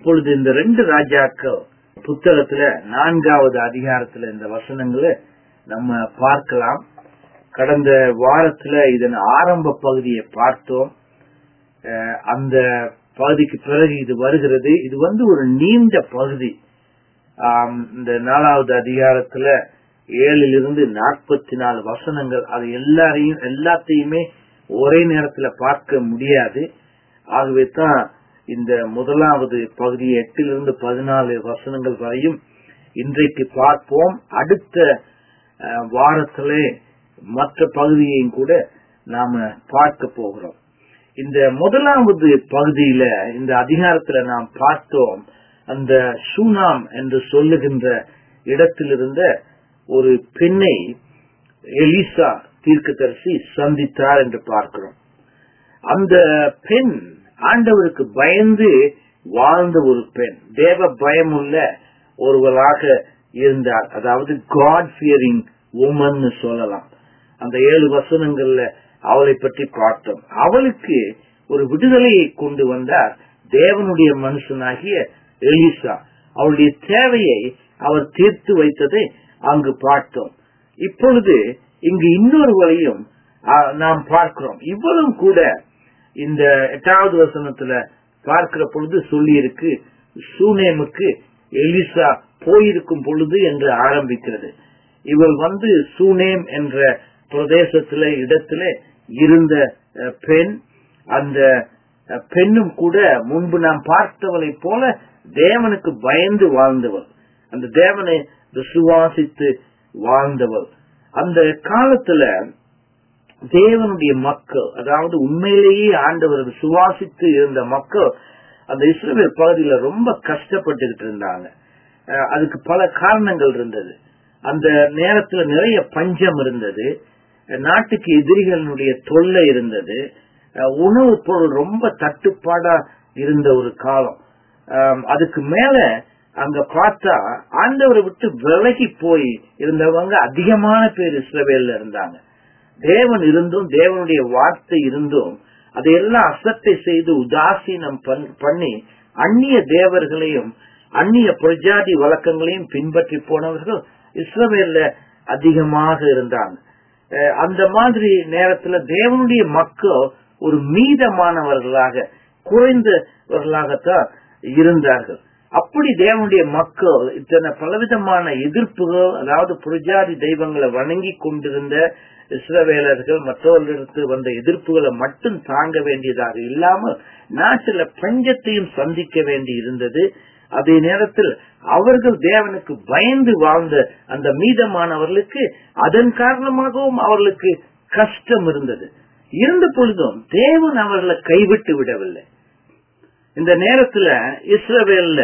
இப்பொழுது இந்த ரெண்டு ராஜாக்கள் புத்தகத்துல நான்காவது அதிகாரத்துல இந்த வசனங்களை நம்ம பார்க்கலாம் கடந்த வாரத்துல இதன் ஆரம்ப பகுதியை பார்த்தோம் அஹ் அந்த பகுதிக்கு பிறகு இது வருகிறது இது வந்து ஒரு நீண்ட பகுதி ஆம், இந்த நாலாவது அதிகாரத்துல ஏழிலிருந்து நாற்பத்தி நாலு வசனங்கள் அது எல்லாரையும் எல்லாத்தையுமே ஒரே நேரத்துல பார்க்க முடியாது ஆகவே தான் இந்த முதலாவது பகுதி எட்டிலிருந்து பதினாலு வசனங்கள் வரையும் இன்றைக்கு பார்ப்போம் அடுத்த அஹ், வாரத்திலே மற்ற பகுதியையும் கூட நாம பார்க்க போகிறோம் இந்த முதலாவது பகுதியில இந்த அதிகாரத்துல நாம் பார்த்தோம் அந்த சூனாம் என்று சொல்லுகின்ற இடத்திலிருந்த ஒரு பெண்ணை எலிசா தீர்க்கதரிசி சந்தித்தார் என்று பார்க்கிறோம் அந்த பெண் ஆண்டவருக்கு பயந்து வாழ்ந்த ஒரு பெண் தேவ பயமுள்ள ஒருவராக இருந்தார் அதாவது காட் ஃபியரிங் உமன் சொல்லலாம் அந்த ஏழு வசனங்கள்ல அவளை பற்றி பார்த்தோம் அவளுக்கு ஒரு விடுதலையை கொண்டு வந்தார் தேவனுடைய மனுஷனாகிய எலிசா அவளுடைய தேவையை அவர் தீர்த்து வைத்ததை அங்கு பார்த்தோம் இப்பொழுது இங்கு இன்னொருவரையும் ஆ, நாம் பார்க்கிறோம் இவரும் கூட இந்த எட்டாவது வசனத்துல பார்க்கிற பொழுது சொல்லி இருக்கு சூனேமுக்கு எலிசா போயிருக்கும் பொழுது என்று ஆரம்பிக்கிறது இவள் வந்து சூனேம் என்ற பிரதேசத்திலே இடத்திலே இருந்த அஹ், பெண் அந்த அஹ், பெண்ணும் கூட முன்பு நாம் பார்த்தவளை போல தேவனுக்கு பயந்து வாழ்ந்தவள் அந்த தேவனை விசுவாசித்து வாழ்ந்தவள் அந்த காலத்துல தேவனுடைய மக்கள் அதாவது உண்மையிலேயே ஆண்டவர் விசுவாசித்து இருந்த மக்கள் அந்த இஸ்ரேல் பகுதியில ரொம்ப கஷ்டப்பட்டுக்கிட்டு இருந்தாங்க அஹ் அதுக்கு பல காரணங்கள் இருந்தது அந்த நேரத்துல நிறைய பஞ்சம் இருந்தது அஹ் நாட்டுக்கு எதிரிகளுடைய தொல்லை இருந்தது அஹ் உணவுப் பொருள் ரொம்ப தட்டுப்பாடா இருந்த ஒரு காலம் அஹ் அதுக்கு மேல அங்க பார்த்தா ஆண்டவரை விட்டு விலகி போய் இருந்தவங்க அதிகமான பேர் இஸ்ரவேல்ல இருந்தாங்க தேவன் இருந்தும் தேவனுடைய வார்த்தை இருந்தும் அதையெல்லாம் அசட்டை செய்து உதாசீனம் பண்- பண்ணி அந்நிய தேவர்களையும் அந்நிய பிரஜாதி வழக்கங்களையும் பின்பற்றி போனவர்கள் இஸ்ரவேல்ல அதிகமாக இருந்தாங்க அஹ் அந்த மாதிரி நேரத்துல தேவனுடைய மக்கள் ஒரு மீதமானவர்களாக குறைந்தவர்களாகத்தான் இருந்தார்கள் அப்படி தேவனுடைய மக்கள் இத்தனை பலவிதமான எதிர்ப்புகள் அதாவது புரஜாதி தெய்வங்களை வணங்கி கொண்டிருந்த இஸ்ரவேலர்கள் மற்றவர்களிடத்து வந்த எதிர்ப்புகளை மட்டும் தாங்க வேண்டியதாக இல்லாமல் நாட்டில் பஞ்சத்தையும் சந்திக்க வேண்டி இருந்தது அதே நேரத்தில் அவர்கள் தேவனுக்கு பயந்து வாழ்ந்த அந்த மீதமானவர்களுக்கு அதன் காரணமாகவும் அவர்களுக்கு கஷ்டம் இருந்தது இருந்த பொழுதும் தேவன் அவர்களை கைவிட்டு விடவில்லை இந்த நேரத்துல இஸ்ரவேல்ல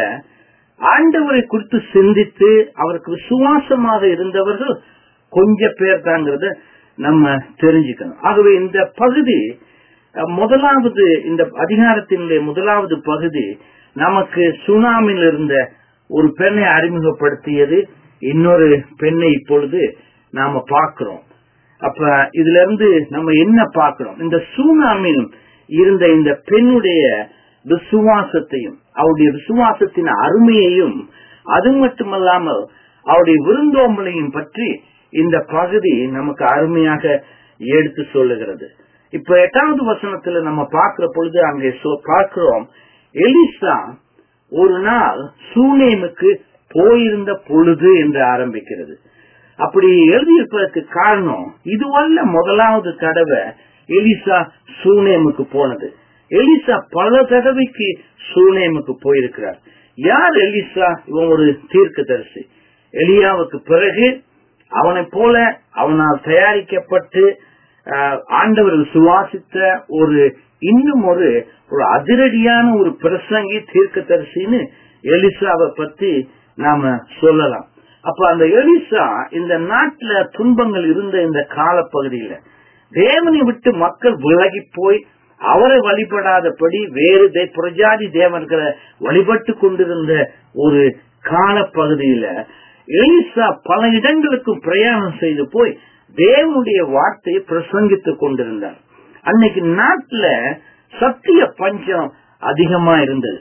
ஆண்டவரை குறித்து சிந்தித்து அவருக்கு விசுவாசமாக இருந்தவர்கள் கொஞ்ச பேர் தாங்கிறத நம்ம தெரிஞ்சுக்கணும் ஆகவே இந்த பகுதி அஹ், முதலாவது இந்த அதிகாரத்தினுடைய முதலாவது பகுதி நமக்கு சுனாமில் இருந்த ஒரு பெண்ணை அறிமுகப்படுத்தியது இன்னொரு பெண்ணை இப்பொழுது நாம பார்க்கிறோம் அப்ப இதுல இருந்து நம்ம என்ன பார்க்கிறோம் இந்த சூனாமில் இருந்த இந்த பெண்ணுடைய விசுவாசத்தையும் அவருடைய விசுவாசத்தின் அருமையையும் அது மட்டுமல்லாமல் அவருடைய விருந்தோம்பலையும் பற்றி இந்த பகுதி நமக்கு அருமையாக எடுத்து சொல்லுகிறது இப்ப எட்டாவது வசனத்துல நம்ம பார்க்கிற பொழுது அங்கே சொ- பார்க்கிறோம் எலிசா ஒரு நாள் சூனேமுக்கு போயிருந்த பொழுது என்று ஆரம்பிக்கிறது அப்படி எழுதியிருப்பதற்கு காரணம் இதுவல்ல முதலாவது தடவை எலிசா சூனேமுக்கு போனது எலிசா பல தடவைக்கு சூனேமுக்கு போயிருக்கிறார் யார் எலிசா இவன் ஒரு தீர்க்கதரிசி எலியாவுக்கு பிறகு அவனைப் போல அவனால் தயாரிக்கப்பட்டு ஆஹ், ஆண்டவர் சுவாசித்த ஒரு இன்னும் ஒரு ஒரு அதிரடியான ஒரு பிரசங்கி தீர்க்கதரிசின்னு எலிசாவை பத்தி நாம சொல்லலாம் அப்ப அந்த எலிசா இந்த நாட்டுல துன்பங்கள் இருந்த இந்த காலப்பகுதியில தேவனை விட்டு மக்கள் விலகி போய் அவரை வழிபடாதபடி வேறு தே- புரஜாதி தேவர்களை வழிபட்டு கொண்டிருந்த ஒரு காலப்பகுதியில எலிசா பல இடங்களுக்கும் பிரயாணம் செய்து போய் தேவனுடைய வார்த்தையை பிரசங்கித்துக் கொண்டிருந்தார் அன்னைக்கு நாட்டுல சத்திய பஞ்சம் அதிகமா இருந்தது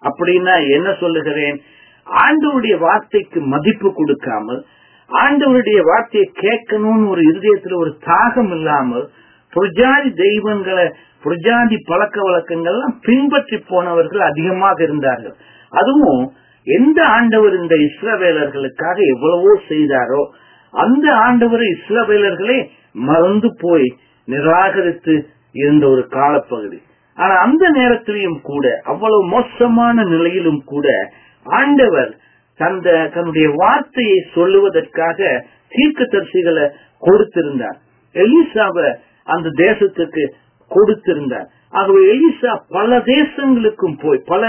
அப்படின்னா என்ன சொல்லுகிறேன் ஆண்டவருடைய வார்த்தைக்கு மதிப்பு கொடுக்காமல் ஆண்டவருடைய வார்த்தையை கேட்கணும்னு ஒரு இருதயத்துல ஒரு தாகம் இல்லாமல் புரஜாதி தெய்வங்களை புரஜாதி பழக்க வழக்கங்கள்லாம் பின்பற்றி போனவர்கள் அதிகமாக இருந்தார்கள் அதுவும் எந்த ஆண்டவர் இந்த இஸ்ரவேலர்களுக்காக எவ்வளவோ செய்தாரோ அந்த ஆண்டவர் இஸ்ரவேலர்களே மறந்து போய் நிராகரித்து இருந்த ஒரு காலப்பகுதி ஆனா அந்த நேரத்திலையும் கூட அவ்வளவு மோசமான நிலையிலும் கூட ஆண்டவர் தந்த தன்னுடைய வார்த்தையை சொல்லுவதற்காக தீர்க்க தரிசிகளை கொடுத்திருந்தார் எலிசாவை அந்த தேசத்துக்கு கொடுத்திருந்தார் ஆகவே எலிசா பல தேசங்களுக்கும் போய் பல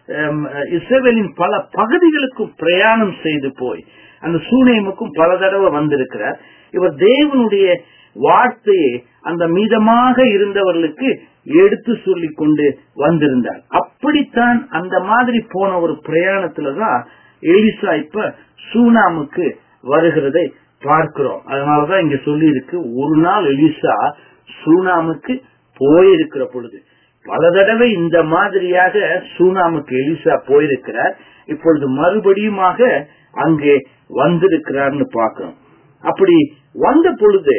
இஸ்ரேலின் பல பகுதிகளுக்கும் பிரயாணம் செய்து போய் அந்த சூனேமுக்கும் பல தடவை வந்திருக்கிறார் இவர் தேவனுடைய வார்த்தையை அந்த மீதமாக இருந்தவர்களுக்கு எடுத்து சொல்லி கொண்டு வந்திருந்தார் அப்படித்தான் அந்த மாதிரி போன ஒரு பிரயாணத்துலதான் எலிசா இப்ப சூனாமுக்கு வருகிறதை பார்க்கிறோம் அதனாலதான் இங்க சொல்லி இருக்கு ஒரு நாள் எலிசா சூனாமுக்கு போயிருக்கிற பொழுது பல தடவை இந்த மாதிரியாக சூனாமுக்கு எலிசா போயிருக்கிறார் இப்பொழுது மறுபடியுமாக அங்கே வந்திருக்கிறார்னு பார்க்கிறோம் அப்படி வந்த பொழுது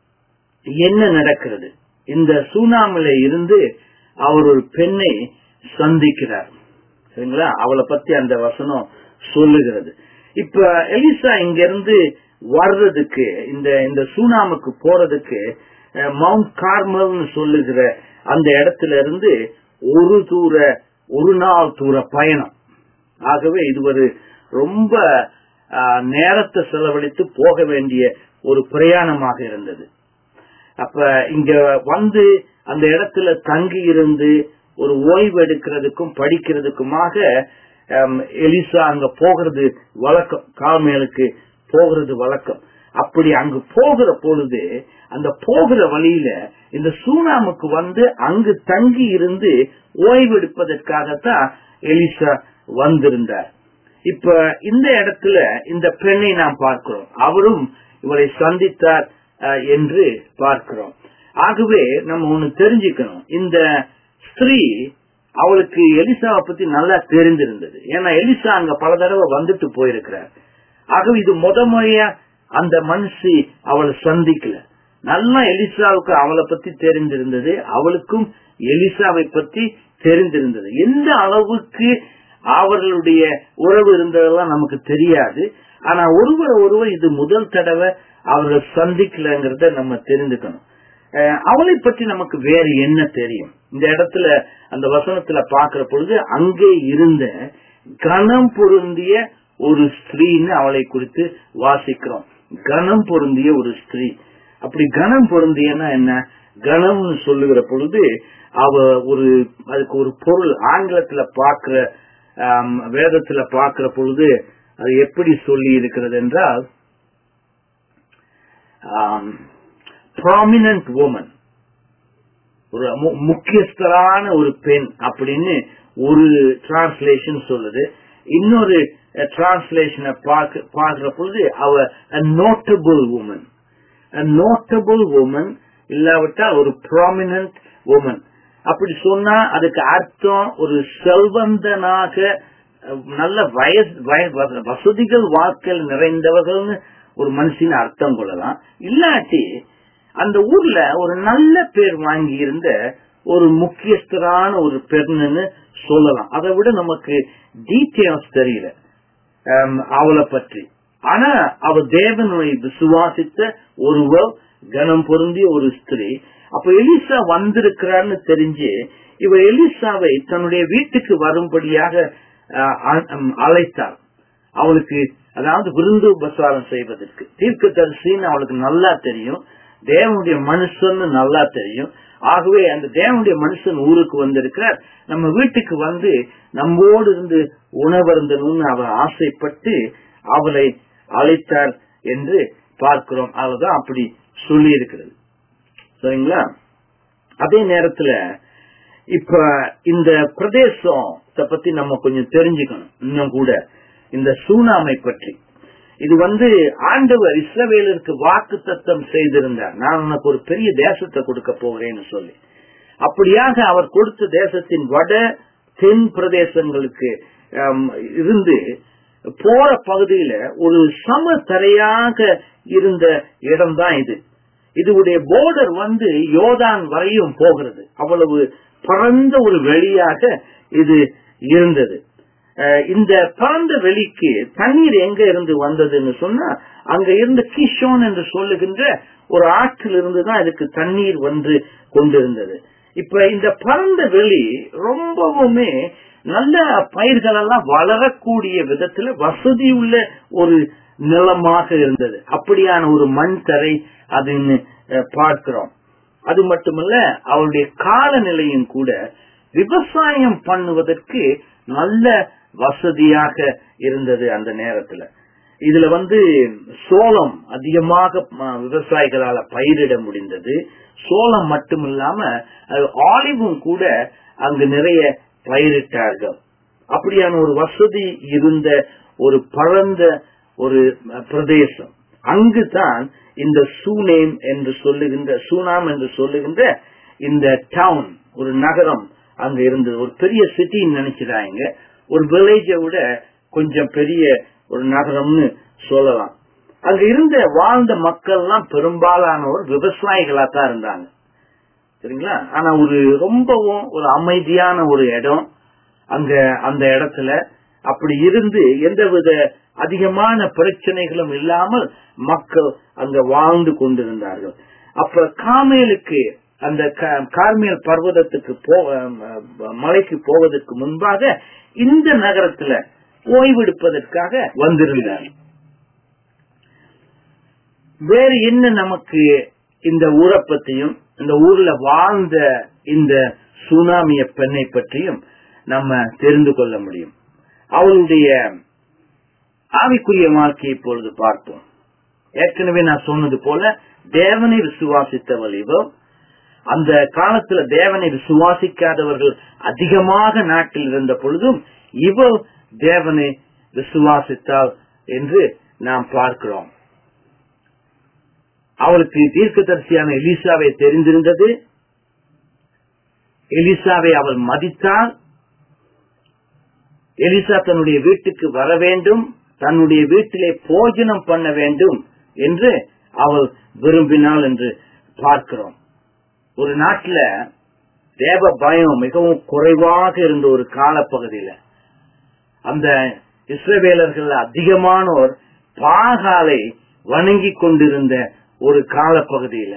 என்ன நடக்கிறது இந்த சூனாமில இருந்து அவர் ஒரு பெண்ணை சந்திக்கிறார் சரிங்களா அவளை பத்தி அந்த வசனம் சொல்லுகிறது இப்ப எலிசா இங்க இருந்து வர்றதுக்கு இந்த இந்த சூனாமுக்கு போறதுக்கு மவுண்ட் கார்மல்னு சொல்லுகிற அந்த இடத்துல இருந்து ஒரு தூர ஒரு நாள் தூர பயணம் ஆகவே இது ஒரு ரொம்ப நேரத்தை செலவழித்து போக வேண்டிய ஒரு பிரயாணமாக இருந்தது அப்ப இங்க வந்து அந்த இடத்துல தங்கி இருந்து ஒரு ஓய்வு எடுக்கிறதுக்கும் படிக்கிறதுக்குமாக எலிசா அங்க போகிறது வழக்கம் கால்மேலுக்கு போகிறது வழக்கம் அப்படி அங்கு போகிற பொழுது அந்த போகிற வழியில இந்த சூனாமுக்கு வந்து அங்கு தங்கி இருந்து ஓய்வு எடுப்பதற்காகத்தான் எலிசா வந்திருந்தார் இப்ப இந்த இடத்துல இந்த பெண்ணை நாம் பார்க்கிறோம் அவரும் இவரை சந்தித்தார் என்று பார்க்கிறோம் ஆகவே நம்ம ஒண்ணு தெரிஞ்சுக்கணும் இந்த ஸ்திரீ அவளுக்கு எலிசாவை பத்தி நல்லா தெரிந்திருந்தது ஏன்னா எலிசா அங்க பல தடவை வந்துட்டு போயிருக்கிறார் ஆகவே இது முத முறையா அந்த மனுஷி அவளை சந்திக்கல நல்லா எலிசாவுக்கு அவளை பத்தி தெரிந்திருந்தது அவளுக்கும் எலிசாவை பத்தி தெரிந்திருந்தது எந்த அளவுக்கு அவர்களுடைய உறவு இருந்ததெல்லாம் நமக்கு தெரியாது ஆனா ஒருவர் ஒருவர் இது முதல் தடவை அவர்கள் சந்திக்கலங்கிறத நம்ம தெரிந்துக்கணும் அவளை பற்றி நமக்கு வேற என்ன தெரியும் இந்த இடத்துல அந்த வசனத்துல பாக்குற பொழுது அங்கே இருந்த கனம் பொருந்திய ஒரு ஸ்திரீன்னு அவளை குறித்து வாசிக்கிறோம் கனம் பொருந்திய ஒரு ஸ்திரீ அப்படி கனம் பொருந்தியன்னா என்ன கணம்னு சொல்லுகிற பொழுது அவ ஒரு அதுக்கு ஒரு பொருள் ஆங்கிலத்துல பாக்குற வேதத்துல பாக்குற பொழுது அது எப்படி சொல்லி இருக்கிறது என்றால் ப்ராமினன்ட் உமன் ஒரு முக்கியஸ்தரான ஒரு பெண் அப்படின்னு ஒரு டிரான்ஸ்லேஷன் சொல்லுது இன்னொரு டிரான்ஸ்லேஷனை பார்க்கிற பொழுது அவ நோட்டபிள் உமன் நோட்டபிள் உமன் இல்லாவிட்டால் ஒரு ப்ராமினன்ட் உமன் அப்படி சொன்னா அதுக்கு அர்த்தம் ஒரு செல்வந்தனாக நல்ல வயசு வசதிகள் வாழ்க்கையில் நிறைந்தவர்கள்னு ஒரு மனுஷன் அர்த்தம் கொள்ளலாம் இல்லாட்டி அந்த ஊர்ல ஒரு நல்ல பேர் வாங்கி இருந்த ஒரு முக்கியஸ்தரான ஒரு பெண்ணுன்னு சொல்லலாம் அதை விட நமக்கு டீட்டெயில்ஸ் தெரியல அவளை பற்றி ஆனா அவ தேவனுடைய விசுவாசித்த ஒருவர் கனம் பொருந்திய ஒரு ஸ்திரீ அப்ப எலிசா வந்திருக்கிறான்னு தெரிஞ்சு இவ எலிசாவை தன்னுடைய வீட்டுக்கு வரும்படியாக அழைத்தாள் அவளுக்கு அதாவது விருந்து உபசாரம் செய்வதற்கு தீர்க்க தரிசின்னு அவளுக்கு நல்லா தெரியும் தேவனுடைய மனுஷன் நல்லா தெரியும் ஆகவே அந்த தேவனுடைய மனுஷன் ஊருக்கு வந்திருக்கிறார் நம்ம வீட்டுக்கு வந்து நம்மோடு இருந்து உணவருந்தணும்னு அவர் ஆசைப்பட்டு அவளை அழைத்தார் என்று பார்க்கிறோம் அவதான் அப்படி சொல்லி இருக்கிறது சரிங்களா அதே நேரத்துல இப்ப இந்த பிரதேசத்தை பத்தி நம்ம கொஞ்சம் தெரிஞ்சுக்கணும் இன்னும் கூட இந்த சூனாமை பற்றி இது வந்து ஆண்டவர் இஸ்ரவேலருக்கு வாக்கு தத்தம் செய்திருந்தார் நான் உனக்கு ஒரு பெரிய தேசத்தை கொடுக்க போகிறேன்னு சொல்லி அப்படியாக அவர் கொடுத்த தேசத்தின் வட தென் பிரதேசங்களுக்கு ஆம், இருந்து போற பகுதியில ஒரு சம தரையாக இருந்த இடம்தான் இது இதுடைய போர்டர் வந்து யோதான் வரையும் போகிறது அவ்வளவு பரந்த ஒரு வெளியாக இது இருந்தது அஹ் இந்த பரந்த வெளிக்கு தண்ணீர் எங்க இருந்து வந்ததுன்னு சொன்னா அங்க இருந்த கிஷோன் என்று சொல்லுகின்ற ஒரு ஆற்றில் இருந்து தான் இதுக்கு தண்ணீர் வந்து கொண்டிருந்தது இப்ப இந்த பரந்த வெளி ரொம்பவுமே நல்ல பயிர்கள் எல்லாம் வளரக்கூடிய விதத்துல வசதி உள்ள ஒரு நிலமாக இருந்தது அப்படியான ஒரு மண் தரை அதுன்னு அஹ், பார்க்கிறோம் அது மட்டுமல்ல அவருடைய காலநிலையும் கூட விவசாயம் பண்ணுவதற்கு நல்ல வசதியாக இருந்தது அந்த நேரத்துல இதுல வந்து சோளம் அதிகமாக ம- விவசாயிகளால பயிரிட முடிந்தது சோளம் மட்டும் இல்லாம அது ஆலிவும் கூட அங்கு நிறைய பயிரிட்டார்கள் அப்படியான ஒரு வசதி இருந்த ஒரு பரந்த ஒரு அஹ், பிரதேசம் அங்குதான் இந்த சூனேம் என்று சொல்லுகின்ற சூனாம் என்று சொல்லுகின்ற இந்த டவுன் ஒரு நகரம் அங்க இருந்தது ஒரு பெரிய சிட்டின்னு நினைச்சிடாங்க ஒரு வில்லேஜை விட கொஞ்சம் பெரிய ஒரு நகரம்னு சொல்லலாம் அங்க இருந்த வாழ்ந்த மக்கள்லாம் பெரும்பாலானோர் விவசாயிகளா தான் இருந்தாங்க சரிங்களா ஆனா ஒரு ரொம்பவும் ஒரு அமைதியான ஒரு இடம் அங்க அந்த இடத்துல அப்படி இருந்து எந்தவித அதிகமான பிரச்சனைகளும் இல்லாமல் மக்கள் அங்க வாழ்ந்து கொண்டிருந்தார்கள் அப்ப காமேலுக்கு அந்த க- கார்மேல் பர்வதத்துக்கு போ அஹ் மலைக்கு போவதற்கு முன்பாக இந்த நகரத்துல ஓய்வெடுப்பதற்காக வந்திருந்தார் வேறு என்ன நமக்கு இந்த ஊரை பற்றியும் இந்த ஊர்ல வாழ்ந்த இந்த சுனாமிய பெண்ணை பற்றியும் நம்ம தெரிந்து கொள்ள முடியும் அவளுடைய ஆவிக்குரிய வாழ்க்கையை இப்பொழுது பார்ப்போம் ஏற்கனவே நான் சொன்னது போல தேவனை விசுவாசித்தவள் இவள் அந்த காலத்துல தேவனை விசுவாசிக்காதவர்கள் அதிகமாக நாட்டில் இருந்த பொழுதும் இவள் தேவனை விசுவாசித்தாள் என்று நாம் பார்க்கிறோம் அவளுக்கு தீர்க்கதரிசியான எலிசாவை தெரிந்திருந்தது எலிசாவை அவள் மதித்தாள் எலிசா தன்னுடைய வீட்டுக்கு வர வேண்டும் தன்னுடைய வீட்டிலே போஜனம் பண்ண வேண்டும் என்று அவள் விரும்பினாள் என்று பார்க்கிறோம் ஒரு நாட்டுல தேவ பயம் மிகவும் குறைவாக இருந்த ஒரு காலப்பகுதியில அந்த இஸ்ரவேலர்கள் அதிகமானோர் பாகாலை வணங்கி கொண்டிருந்த ஒரு காலப்பகுதியில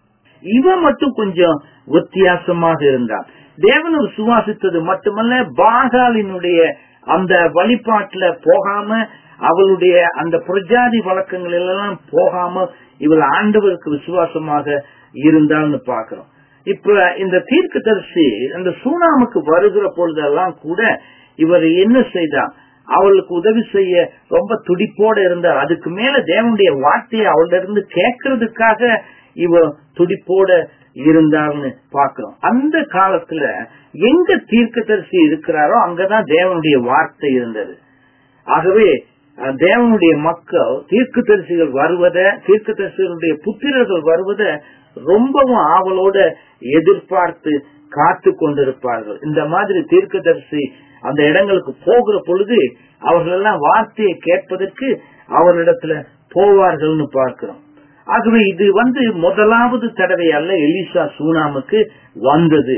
இவன் மட்டும் கொஞ்சம் வித்தியாசமாக இருந்தான் தேவனை விசுவாசித்தது மட்டுமல்ல பாகாலினுடைய அந்த வழிபாட்டுல போகாம அவளுடைய அந்த பிரஜாதி வழக்கங்கள் எல்லாம் போகாம இவள் ஆண்டவருக்கு விசுவாசமாக இருந்தான்னு பாக்குறோம் இப்ப இந்த தீர்க்கதரிசி அந்த சூனாமுக்கு வருகிற பொழுதெல்லாம் கூட இவர் என்ன செய்தார் அவளுக்கு உதவி செய்ய ரொம்ப துடிப்போட இருந்தார் அதுக்கு மேல தேவனுடைய வார்த்தையை அவள்கிட்ட இருந்து கேட்கறதுக்காக இவ துடிப்போட இருந்தார்னு பாக்குறோம் அந்த காலத்துல எங்க தீர்க்கதரிசி இருக்கிறாரோ அங்கதான் தேவனுடைய வார்த்தை இருந்தது ஆகவே அஹ், தேவனுடைய மக்கள் தீர்க்கதரிசிகள் வருவத தீர்க்கதரிசிகளுடைய புத்திரர்கள் வருவத ரொம்பவும் ஆவலோட எதிர்பார்த்து காத்து கொண்டிருப்பார்கள் இந்த மாதிரி தீர்க்கதரிசி அந்த இடங்களுக்கு போகிற பொழுது அவர்கள் எல்லாம் வார்த்தையை கேட்பதற்கு அவரிடத்துல போவார்கள்னு பார்க்கிறோம் ஆகவே இது வந்து முதலாவது தடவை அல்ல எலிசா சூனாமுக்கு வந்தது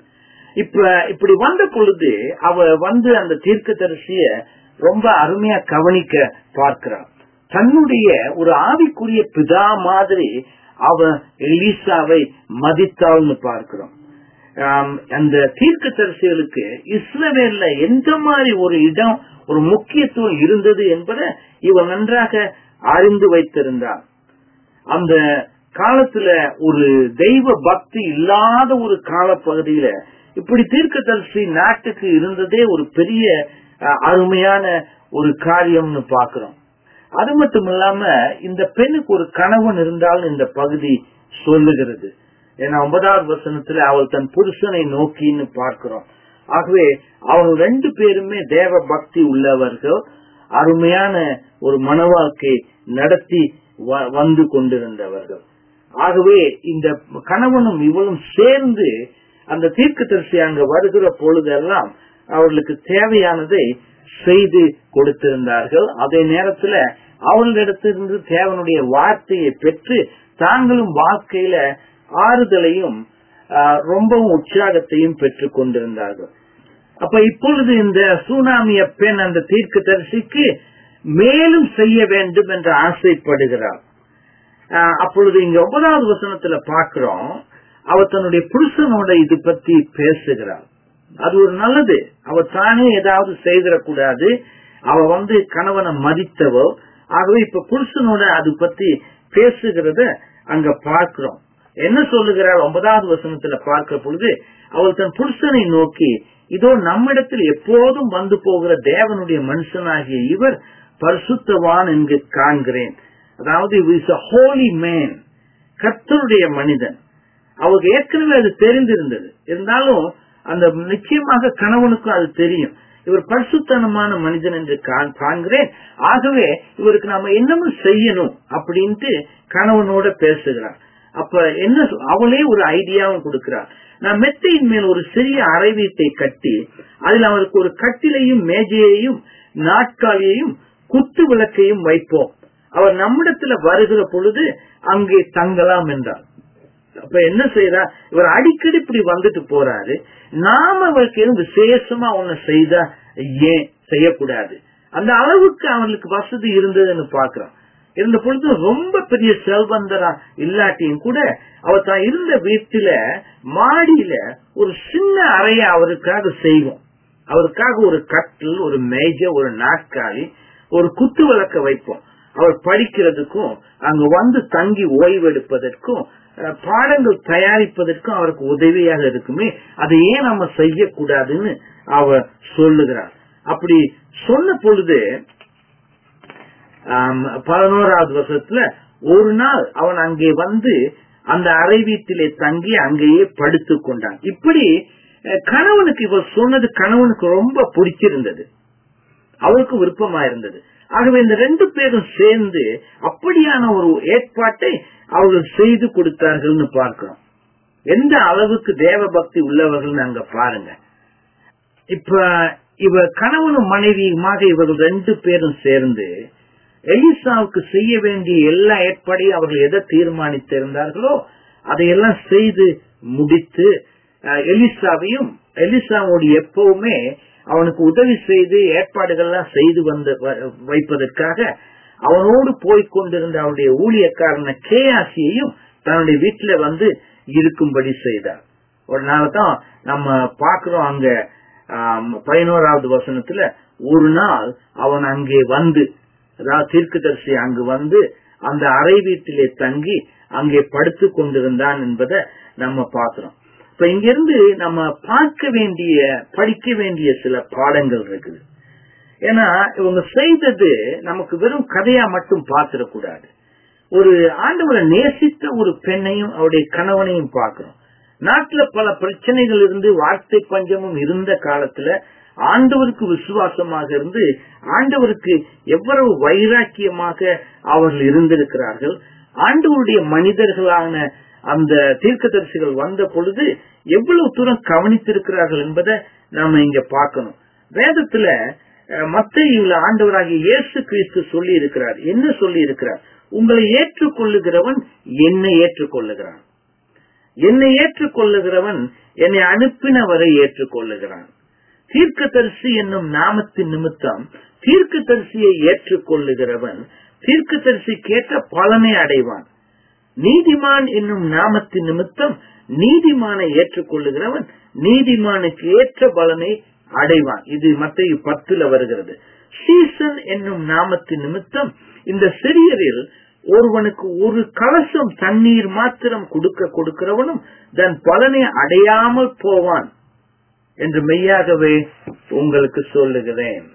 இப்ப இப்படி வந்த பொழுது அவ வந்து அந்த தீர்க்கதரிசிய ரொம்ப அருமையா கவனிக்க பார்க்கிறார் தன்னுடைய ஒரு ஆவிக்குரிய பிதா மாதிரி அவ எலிசாவை மதித்தாள்னு பார்க்கிறோம் ஆம், அந்த தீர்க்கதரிசிகளுக்கு இஸ்ரவேல்ல எந்த மாதிரி ஒரு இடம் ஒரு முக்கியத்துவம் இருந்தது என்பதை இவன் நன்றாக அறிந்து வைத்திருந்தார் அந்த காலத்துல ஒரு தெய்வ பக்தி இல்லாத ஒரு காலப்பகுதியில இப்படி தீர்க்கதரிசி நாட்டுக்கு இருந்ததே ஒரு பெரிய அஹ், அருமையான ஒரு காரியம்னு பாக்குறோம் அது மட்டும் இல்லாம இந்த பெண்ணுக்கு ஒரு கணவன் இருந்தாலும் இந்த பகுதி சொல்லுகிறது ஏன்னா ஒன்பதாவது வசனத்துல அவள் தன் புருஷனை நோக்கின்னு பார்க்கிறோம் ஆகவே அவங்க ரெண்டு பேருமே தேவ பக்தி உள்ளவர்கள் அருமையான ஒரு மன வாழ்க்கை நடத்தி வ- வந்து கொண்டிருந்தவர்கள் ஆகவே இந்த கணவனும் இவளும் சேர்ந்து அந்த தீர்க்கதரிசி அங்க வருகிற பொழுதெல்லாம் அவர்களுக்கு தேவையானதை செய்து கொடுத்திருந்தார்கள் அதே நேரத்துல அவர்களிடத்திலிருந்து தேவனுடைய வார்த்தையை பெற்று தாங்களும் வாழ்க்கையில ஆறுதலையும் ஆஹ், ரொம்பவும் உற்சாகத்தையும் பெற்றுக் கொண்டிருந்தார்கள் அப்ப இப்பொழுது இந்த சூனாமிய பெண் அந்த தீர்க்க தரிசிக்கு மேலும் செய்ய வேண்டும் என்று ஆசைப்படுகிறார் ஆஹ், அப்பொழுது இங்க ஒன்பதாவது வசனத்துல பார்க்கிறோம் அவர் தன்னுடைய புருஷனோட இது பத்தி பேசுகிறார் அது ஒரு நல்லது அவர் தானே ஏதாவது செய்திடக்கூடாது அவ வந்து கணவனை மதித்தவோ ஆகவே இப்ப புருஷனோட அது பத்தி பேசுகிறத அங்க பார்க்கிறோம் என்ன சொல்லுகிறார் ஒன்பதாவது வசனத்துல பார்க்கிற பொழுது அவள் தன் புருஷனை நோக்கி இதோ நம்மிடத்தில் எப்போதும் வந்து போகிற தேவனுடைய மனுஷனாகிய இவர் பரிசுத்தவான் என்று காண்கிறேன் அதாவது இஸ் a holy man கர்த்தருடைய மனிதன் அவருக்கு ஏற்கனவே அது தெரிந்திருந்தது இருந்தாலும் அந்த நிச்சயமாக கணவனுக்கும் அது தெரியும் இவர் பரிசுத்தனமான மனிதன் என்று காண்- காண்கிறேன் ஆகவே இவருக்கு நாம என்னமும் செய்யணும் அப்படின்ட்டு கணவனோட பேசுகிறார் அப்ப என்ன சொ- அவளே ஒரு ஐடியாவும் கொடுக்கிறார் நான் மெத்தையின் மேல் ஒரு சிறிய அறை வீட்டை கட்டி அதில் அவருக்கு ஒரு கட்டிலையும் மேஜையையும் நாட்காலியையும் குத்து விளக்கையும் வைப்போம் அவர் நம்மிடத்துல வருகிற பொழுது அங்கே தங்கலாம் என்றார் அப்ப என்ன செய்யறா இவர் அடிக்கடி இப்படி வந்துட்டு போறாரு நாம அவருக்கு எதுவும் விசேஷமா ஒண்ணு செய்தா ஏன் செய்யக்கூடாது அந்த அளவுக்கு அவனுக்கு வசதி இருந்ததுன்னு பாக்குறோம் இருந்த பொழுது ரொம்ப பெரிய செல்வந்தரா இல்லாட்டியும் கூட அவர் தான் இருந்த வீட்டுல மாடியில ஒரு சின்ன அறைய அவருக்காக செய்வோம் அவருக்காக ஒரு கட்டில் ஒரு மேஜை ஒரு நாற்காலி ஒரு குத்து விளக்க வைப்போம் அவர் படிக்கிறதுக்கும் அங்க வந்து தங்கி ஓய்வெடுப்பதற்கும் அஹ், பாடங்கள் தயாரிப்பதற்கும் அவருக்கு உதவியாக இருக்குமே அதை ஏன் நம்ம செய்யக்கூடாதுன்னு அவர் சொல்லுகிறார் அப்படி சொன்ன பொழுது ஆம், பதினோராவது வருஷத்துல ஒரு நாள் அவன் அங்கே வந்து அந்த அறை வீட்டிலே தங்கி அங்கேயே படுத்துக் கொண்டான் இப்படி அஹ், கணவனுக்கு இவர் சொன்னது கணவனுக்கு ரொம்ப பிடிச்சிருந்தது அவருக்கு விருப்பமா இருந்தது ஆகவே இந்த ரெண்டு பேரும் சேர்ந்து அப்படியான ஒரு ஏற்பாட்டை அவர்கள் செய்து கொடுத்தார்கள்னு பார்க்கிறோம் எந்த அளவுக்கு தேவ பக்தி உள்ளவர்கள் அங்க பாருங்க இப்ப இவ கணவனும் மனைவியுமாக இவர்கள் ரெண்டு பேரும் சேர்ந்து எலிசாவுக்கு செய்ய வேண்டிய எல்லா ஏற்பாடையும் அவர்கள் எதை தீர்மானித்திருந்தார்களோ அதையெல்லாம் செய்து முடித்து அஹ், எலிசாவையும் எலிசாவோடு எப்பவுமே அவனுக்கு உதவி செய்து ஏற்பாடுகள்லாம் செய்து வந்து வ- வைப்பதற்காக அவனோடு போய்க் கொண்டிருந்த அவனுடைய ஊழியக்காரன கேயாசியையும் தன்னுடைய வீட்டுல வந்து இருக்கும்படி செய்தார் ஒரு நாள் தான் நம்ம பாக்குறோம் அங்க ஆம், பதினோராவது வசனத்துல ஒரு நாள் அவன் அங்கே வந்து அதாவது தீர்க்கதரிசி அங்கு வந்து அந்த அறை வீட்டிலே தங்கி அங்கே படுத்து கொண்டிருந்தான் என்பதை நம்ம பார்க்கிறோம் இப்ப இங்கிருந்து நம்ம பார்க்க வேண்டிய படிக்க வேண்டிய சில பாடங்கள் இருக்குது ஏன்னா இவங்க செய்தது நமக்கு வெறும் கதையா மட்டும் பார்த்திடக்கூடாது ஒரு ஆண்டவரை நேசித்த ஒரு பெண்ணையும் அவருடைய கணவனையும் பார்க்கிறோம் நாட்டுல பல பிரச்சனைகள் இருந்து வார்த்தை பஞ்சமும் இருந்த காலத்துல ஆண்டவருக்கு விசுவாசமாக இருந்து ஆண்டவருக்கு எவ்வளவு வைராக்கியமாக அவர்கள் இருந்திருக்கிறார்கள் ஆண்டவருடைய மனிதர்களான அந்த தீர்க்கதரிசிகள் வந்த பொழுது எவ்வளவு தூரம் கவனித்திருக்கிறார்கள் என்பதை நாம இங்க பார்க்கணும் வேதத்துல மத்தியில ஆண்டவராகிய இயேசு கிறிஸ்து சொல்லி இருக்கிறார் என்ன சொல்லி இருக்கிறார் உங்களை ஏற்றுக்கொள்ளுகிறவன் என்னை ஏற்றுக்கொள்ளுகிறான் என்னை ஏற்றுக்கொள்ளுகிறவன் என்னை அனுப்பினவரை ஏற்றுக்கொள்ளுகிறான் தீர்க்கதரிசி என்னும் நாமத்தின் நிமித்தம் தீர்க்கதரிசியை ஏற்றுக்கொள்ளுகிறவன் தீர்க்கதரிசி கேட்ட பலனை அடைவான் நீதிமான் என்னும் நாமத்தின் நிமித்தம் நீதிமானை ஏற்றுக்கொள்ளுகிறவன் நீதிமானுக்கு ஏற்ற பலனை அடைவான் இது மத்திய பத்துல வருகிறது சீசன் என்னும் நாமத்தின் நிமித்தம் இந்த சிறியரில் ஒருவனுக்கு ஒரு கலசம் தண்ணீர் மாத்திரம் கொடுக்க கொடுக்கிறவனும் தன் பலனை அடையாமல் போவான் என்று மெய்யாகவே உங்களுக்கு சொல்லுகிறேன்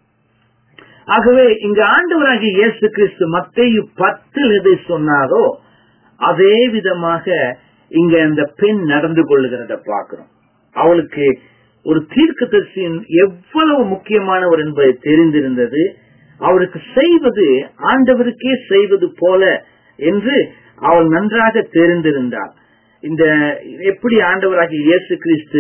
ஆகவே இங்கு ஆண்டவராகிய இயேசு கிறிஸ்து மத்தையு பத்தில் எதை சொன்னாரோ அதே விதமாக இங்க அந்த பெண் நடந்து கொள்ளுகிறத பார்க்கிறோம் அவளுக்கு ஒரு தீர்க்கதரிசியின் எவ்வளவு முக்கியமானவர் என்பதை தெரிந்திருந்தது அவருக்கு செய்வது ஆண்டவருக்கே செய்வது போல என்று அவள் நன்றாக தெரிந்திருந்தாள் இந்த எப்படி ஆண்டவராகிய இயேசு கிறிஸ்து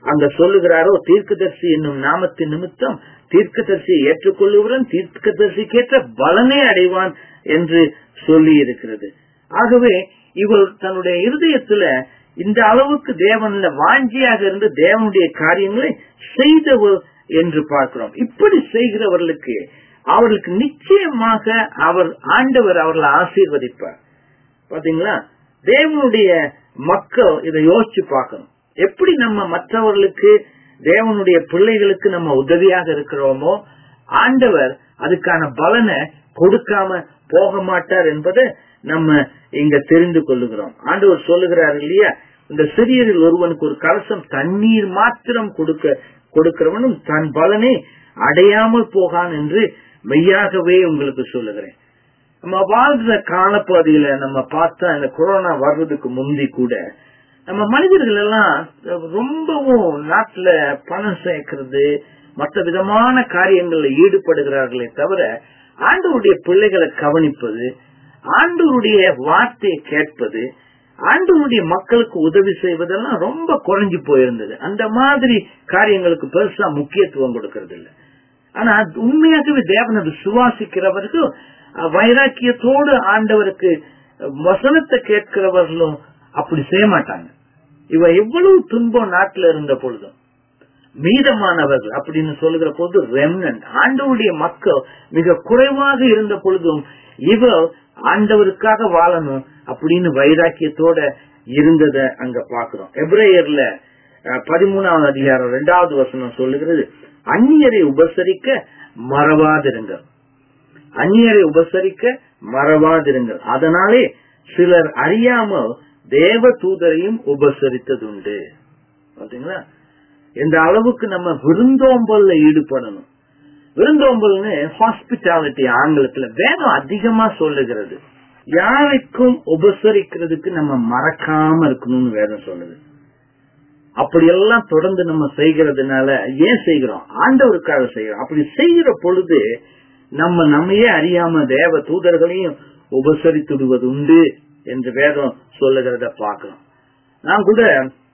அங்க சொல்லுகிறாரோ தீர்க்கதரிசி என்னும் நாமத்தின் நிமித்தம் தீர்க்கதரிசியை ஏற்றுக்கொள்ளுகிறவன் தீர்க்கதரிசிக்கேற்ற பலனே அடைவான் என்று சொல்லி இருக்கிறது ஆகவே இவள் தன்னுடைய இருதயத்துல இந்த அளவுக்கு தேவன்ல வாஞ்சியாக இருந்து தேவனுடைய காரியங்களை செய்தவர் என்று பார்க்கிறோம் இப்படி செய்கிறவர்களுக்கு அவர்களுக்கு நிச்சயமாக அவர் ஆண்டவர் அவர்களை ஆசீர்வதிப்பார் பாத்தீங்களா தேவனுடைய மக்கள் இதை யோசிச்சு பார்க்கணும் எப்படி நம்ம மற்றவர்களுக்கு தேவனுடைய பிள்ளைகளுக்கு நம்ம உதவியாக இருக்கிறோமோ ஆண்டவர் அதுக்கான பலனை கொடுக்காம போக மாட்டார் என்பதை நம்ம இங்க தெரிந்து கொள்ளுகிறோம் ஆண்டவர் சொல்லுகிறார் இல்லையா இந்த சிறியரில் ஒருவனுக்கு ஒரு கலசம் தண்ணீர் மாத்திரம் கொடுக்க கொடுக்கிறவனும் தன் பலனை அடையாமல் போகான் என்று மெய்யாகவே உங்களுக்கு சொல்லுகிறேன் நம்ம வாழ்ற காலப்பகுதியில நம்ம பார்த்தா இந்த கொரோனா வர்றதுக்கு முந்தி கூட நம்ம மனிதர்கள் எல்லாம் ரொம்பவும் நாட்டுல பணம் சேர்க்கிறது மற்ற விதமான காரியங்கள்ல ஈடுபடுகிறார்களே தவிர ஆண்டவருடைய பிள்ளைகளை கவனிப்பது ஆண்டவருடைய வார்த்தையை கேட்பது ஆண்டவருடைய மக்களுக்கு உதவி செய்வதெல்லாம் ரொம்ப குறைஞ்சு போயிருந்தது அந்த மாதிரி காரியங்களுக்கு பெருசா முக்கியத்துவம் கொடுக்கறது இல்லை ஆனா உண்மையாகவே தேவனை விசுவாசிக்கிறவர்கள் வைராக்கியத்தோடு ஆண்டவருக்கு வசனத்தை கேட்கிறவர்களும் அப்படி செய்ய மாட்டாங்க இவ எவ்வளவு துன்பம் நாட்டில் இருந்த பொழுதும் மீதமானவர்கள் அப்படின்னு சொல்லுகிற போது ரெம்னன் ஆண்டவருடைய மக்கள் மிக குறைவாக இருந்த பொழுதும் இவ ஆண்டவருக்காக வாழணும் அப்படின்னு வைராக்கியத்தோட இருந்தத அங்க பாக்குறோம் எப்ரேயர்ல பதிமூணாவது அதிகாரம் இரண்டாவது வசனம் சொல்லுகிறது அந்நியரை உபசரிக்க மறவாதிருங்கள் அந்நியரை உபசரிக்க மறவாதிருங்கள் அதனாலே சிலர் அறியாமல் தேவ தூதரையும் உபசரித்ததுண்டு பாத்தீங்களா இந்த அளவுக்கு நம்ம விருந்தோம்பல்ல ஈடுபடணும் விருந்தோம்பல்னு ஹாஸ்பிட்டாலிட்டி ஆங்கிலத்துல வேதம் அதிகமா சொல்லுகிறது யாருக்கும் உபசரிக்கிறதுக்கு நம்ம மறக்காம இருக்கணும்னு வேதம் சொல்லுது அப்படியெல்லாம் தொடர்ந்து நம்ம செய்கிறதுனால ஏன் செய்கிறோம் ஆண்டவருக்காக செய்கிறோம் அப்படி செய்கிற பொழுது நம்ம நம்மையே அறியாம தேவ தூதர்களையும் உபசரித்துடுவது உண்டு என்று வேதம் சொல்லுகிறத பார்க்கிறோம் நான் கூட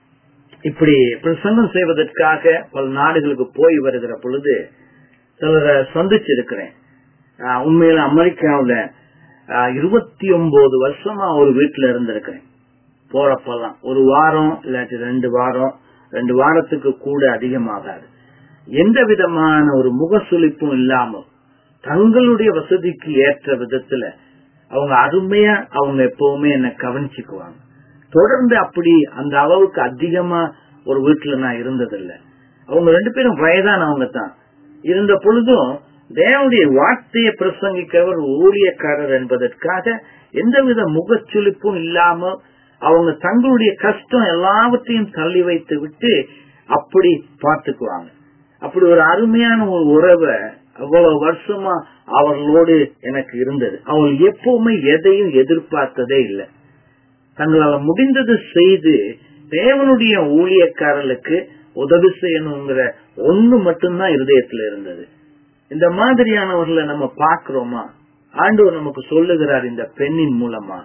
இப்படி பிரசங்கம் செய்வதற்காக பல நாடுகளுக்கு போய் வருகிற பொழுது சிலரை சந்திச்சிருக்கிறேன் உண்மையில அமெரிக்காவில இருபத்தி ஒன்பது வருஷமா ஒரு வீட்டுல இருந்திருக்கிறேன் போறப்பெல்லாம் ஒரு வாரம் இல்லாட்டி ரெண்டு வாரம் ரெண்டு வாரத்துக்கு கூட அதிகமாகாது எந்த விதமான ஒரு முகசுளிப்பும் இல்லாமல் தங்களுடைய வசதிக்கு ஏற்ற விதத்துல அவங்க அருமையா அவங்க எப்பவுமே என்ன கவனிச்சுக்குவாங்க தொடர்ந்து அப்படி அந்த அளவுக்கு அதிகமா ஒரு வீட்டுல நான் இருந்ததில்லை அவங்க ரெண்டு பேரும் வயதானவங்க தான் இருந்த பொழுதும் தேவனுடைய வார்த்தையை பிரசங்கிக்கிறவர் ஊழியக்காரர் என்பதற்காக எந்தவித முகச்சுளிப்பும் இல்லாம அவங்க தங்களுடைய கஷ்டம் எல்லாவற்றையும் தள்ளி வைத்து விட்டு அப்படி பார்த்துக்குவாங்க அப்படி ஒரு அருமையான ஒரு உறவை அவ்வளவு வருஷமா அவர்களோடு எனக்கு இருந்தது அவள் எப்பவுமே எதையும் எதிர்பார்த்ததே இல்லை தங்களால முடிந்தது செய்து தேவனுடைய ஊழியக்காரர்களுக்கு உதவி செய்யணுங்கிற ஒண்ணு மட்டும்தான் இருதயத்துல இருந்தது இந்த மாதிரியானவர்களை நம்ம பாக்குறோமா ஆண்டவர் நமக்கு சொல்லுகிறார் இந்த பெண்ணின் மூலமாக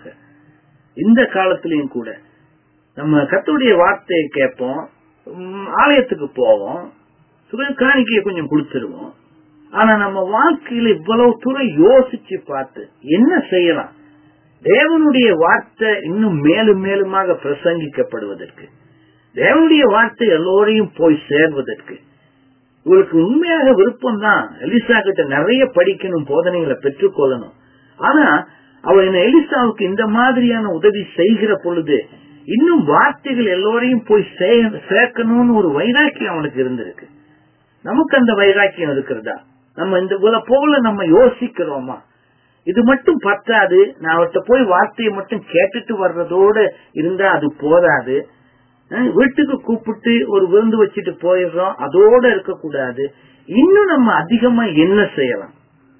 இந்த காலத்திலையும் கூட நம்ம கத்துடைய வார்த்தையை கேட்போம் ஆலயத்துக்கு போவோம் காணிக்கையை கொஞ்சம் கொடுத்துருவோம் ஆனா நம்ம வாழ்க்கையில இவ்வளவு தூரம் யோசிச்சு பார்த்து என்ன செய்யலாம் தேவனுடைய வார்த்தை இன்னும் மேலும் மேலுமாக பிரசங்கிக்கப்படுவதற்கு தேவனுடைய வார்த்தை எல்லோரையும் போய் சேர்வதற்கு இவருக்கு உண்மையாக விருப்பம் தான் எலிசா கிட்ட நிறைய படிக்கணும் போதனைகளை பெற்றுக்கொள்ளணும் ஆனா அவள் என்ன எலிசாவுக்கு இந்த மாதிரியான உதவி செய்கிற பொழுது இன்னும் வார்த்தைகள் எல்லோரையும் போய் சேர்க்கணும்னு ஒரு வைராக்கியம் அவனுக்கு இருந்திருக்கு நமக்கு அந்த வைராக்கியம் இருக்கிறதா நம்ம இந்த போல நம்ம யோசிக்கிறோமா இது மட்டும் பத்தாது நான் அவர்கிட்ட போய் வார்த்தையை மட்டும் கேட்டுட்டு வர்றதோட இருந்தா அது போதாது வீட்டுக்கு கூப்பிட்டு ஒரு விருந்து வச்சுட்டு போயிடுறோம் அதோட இருக்கக்கூடாது இன்னும் நம்ம அதிகமா என்ன செய்யலாம்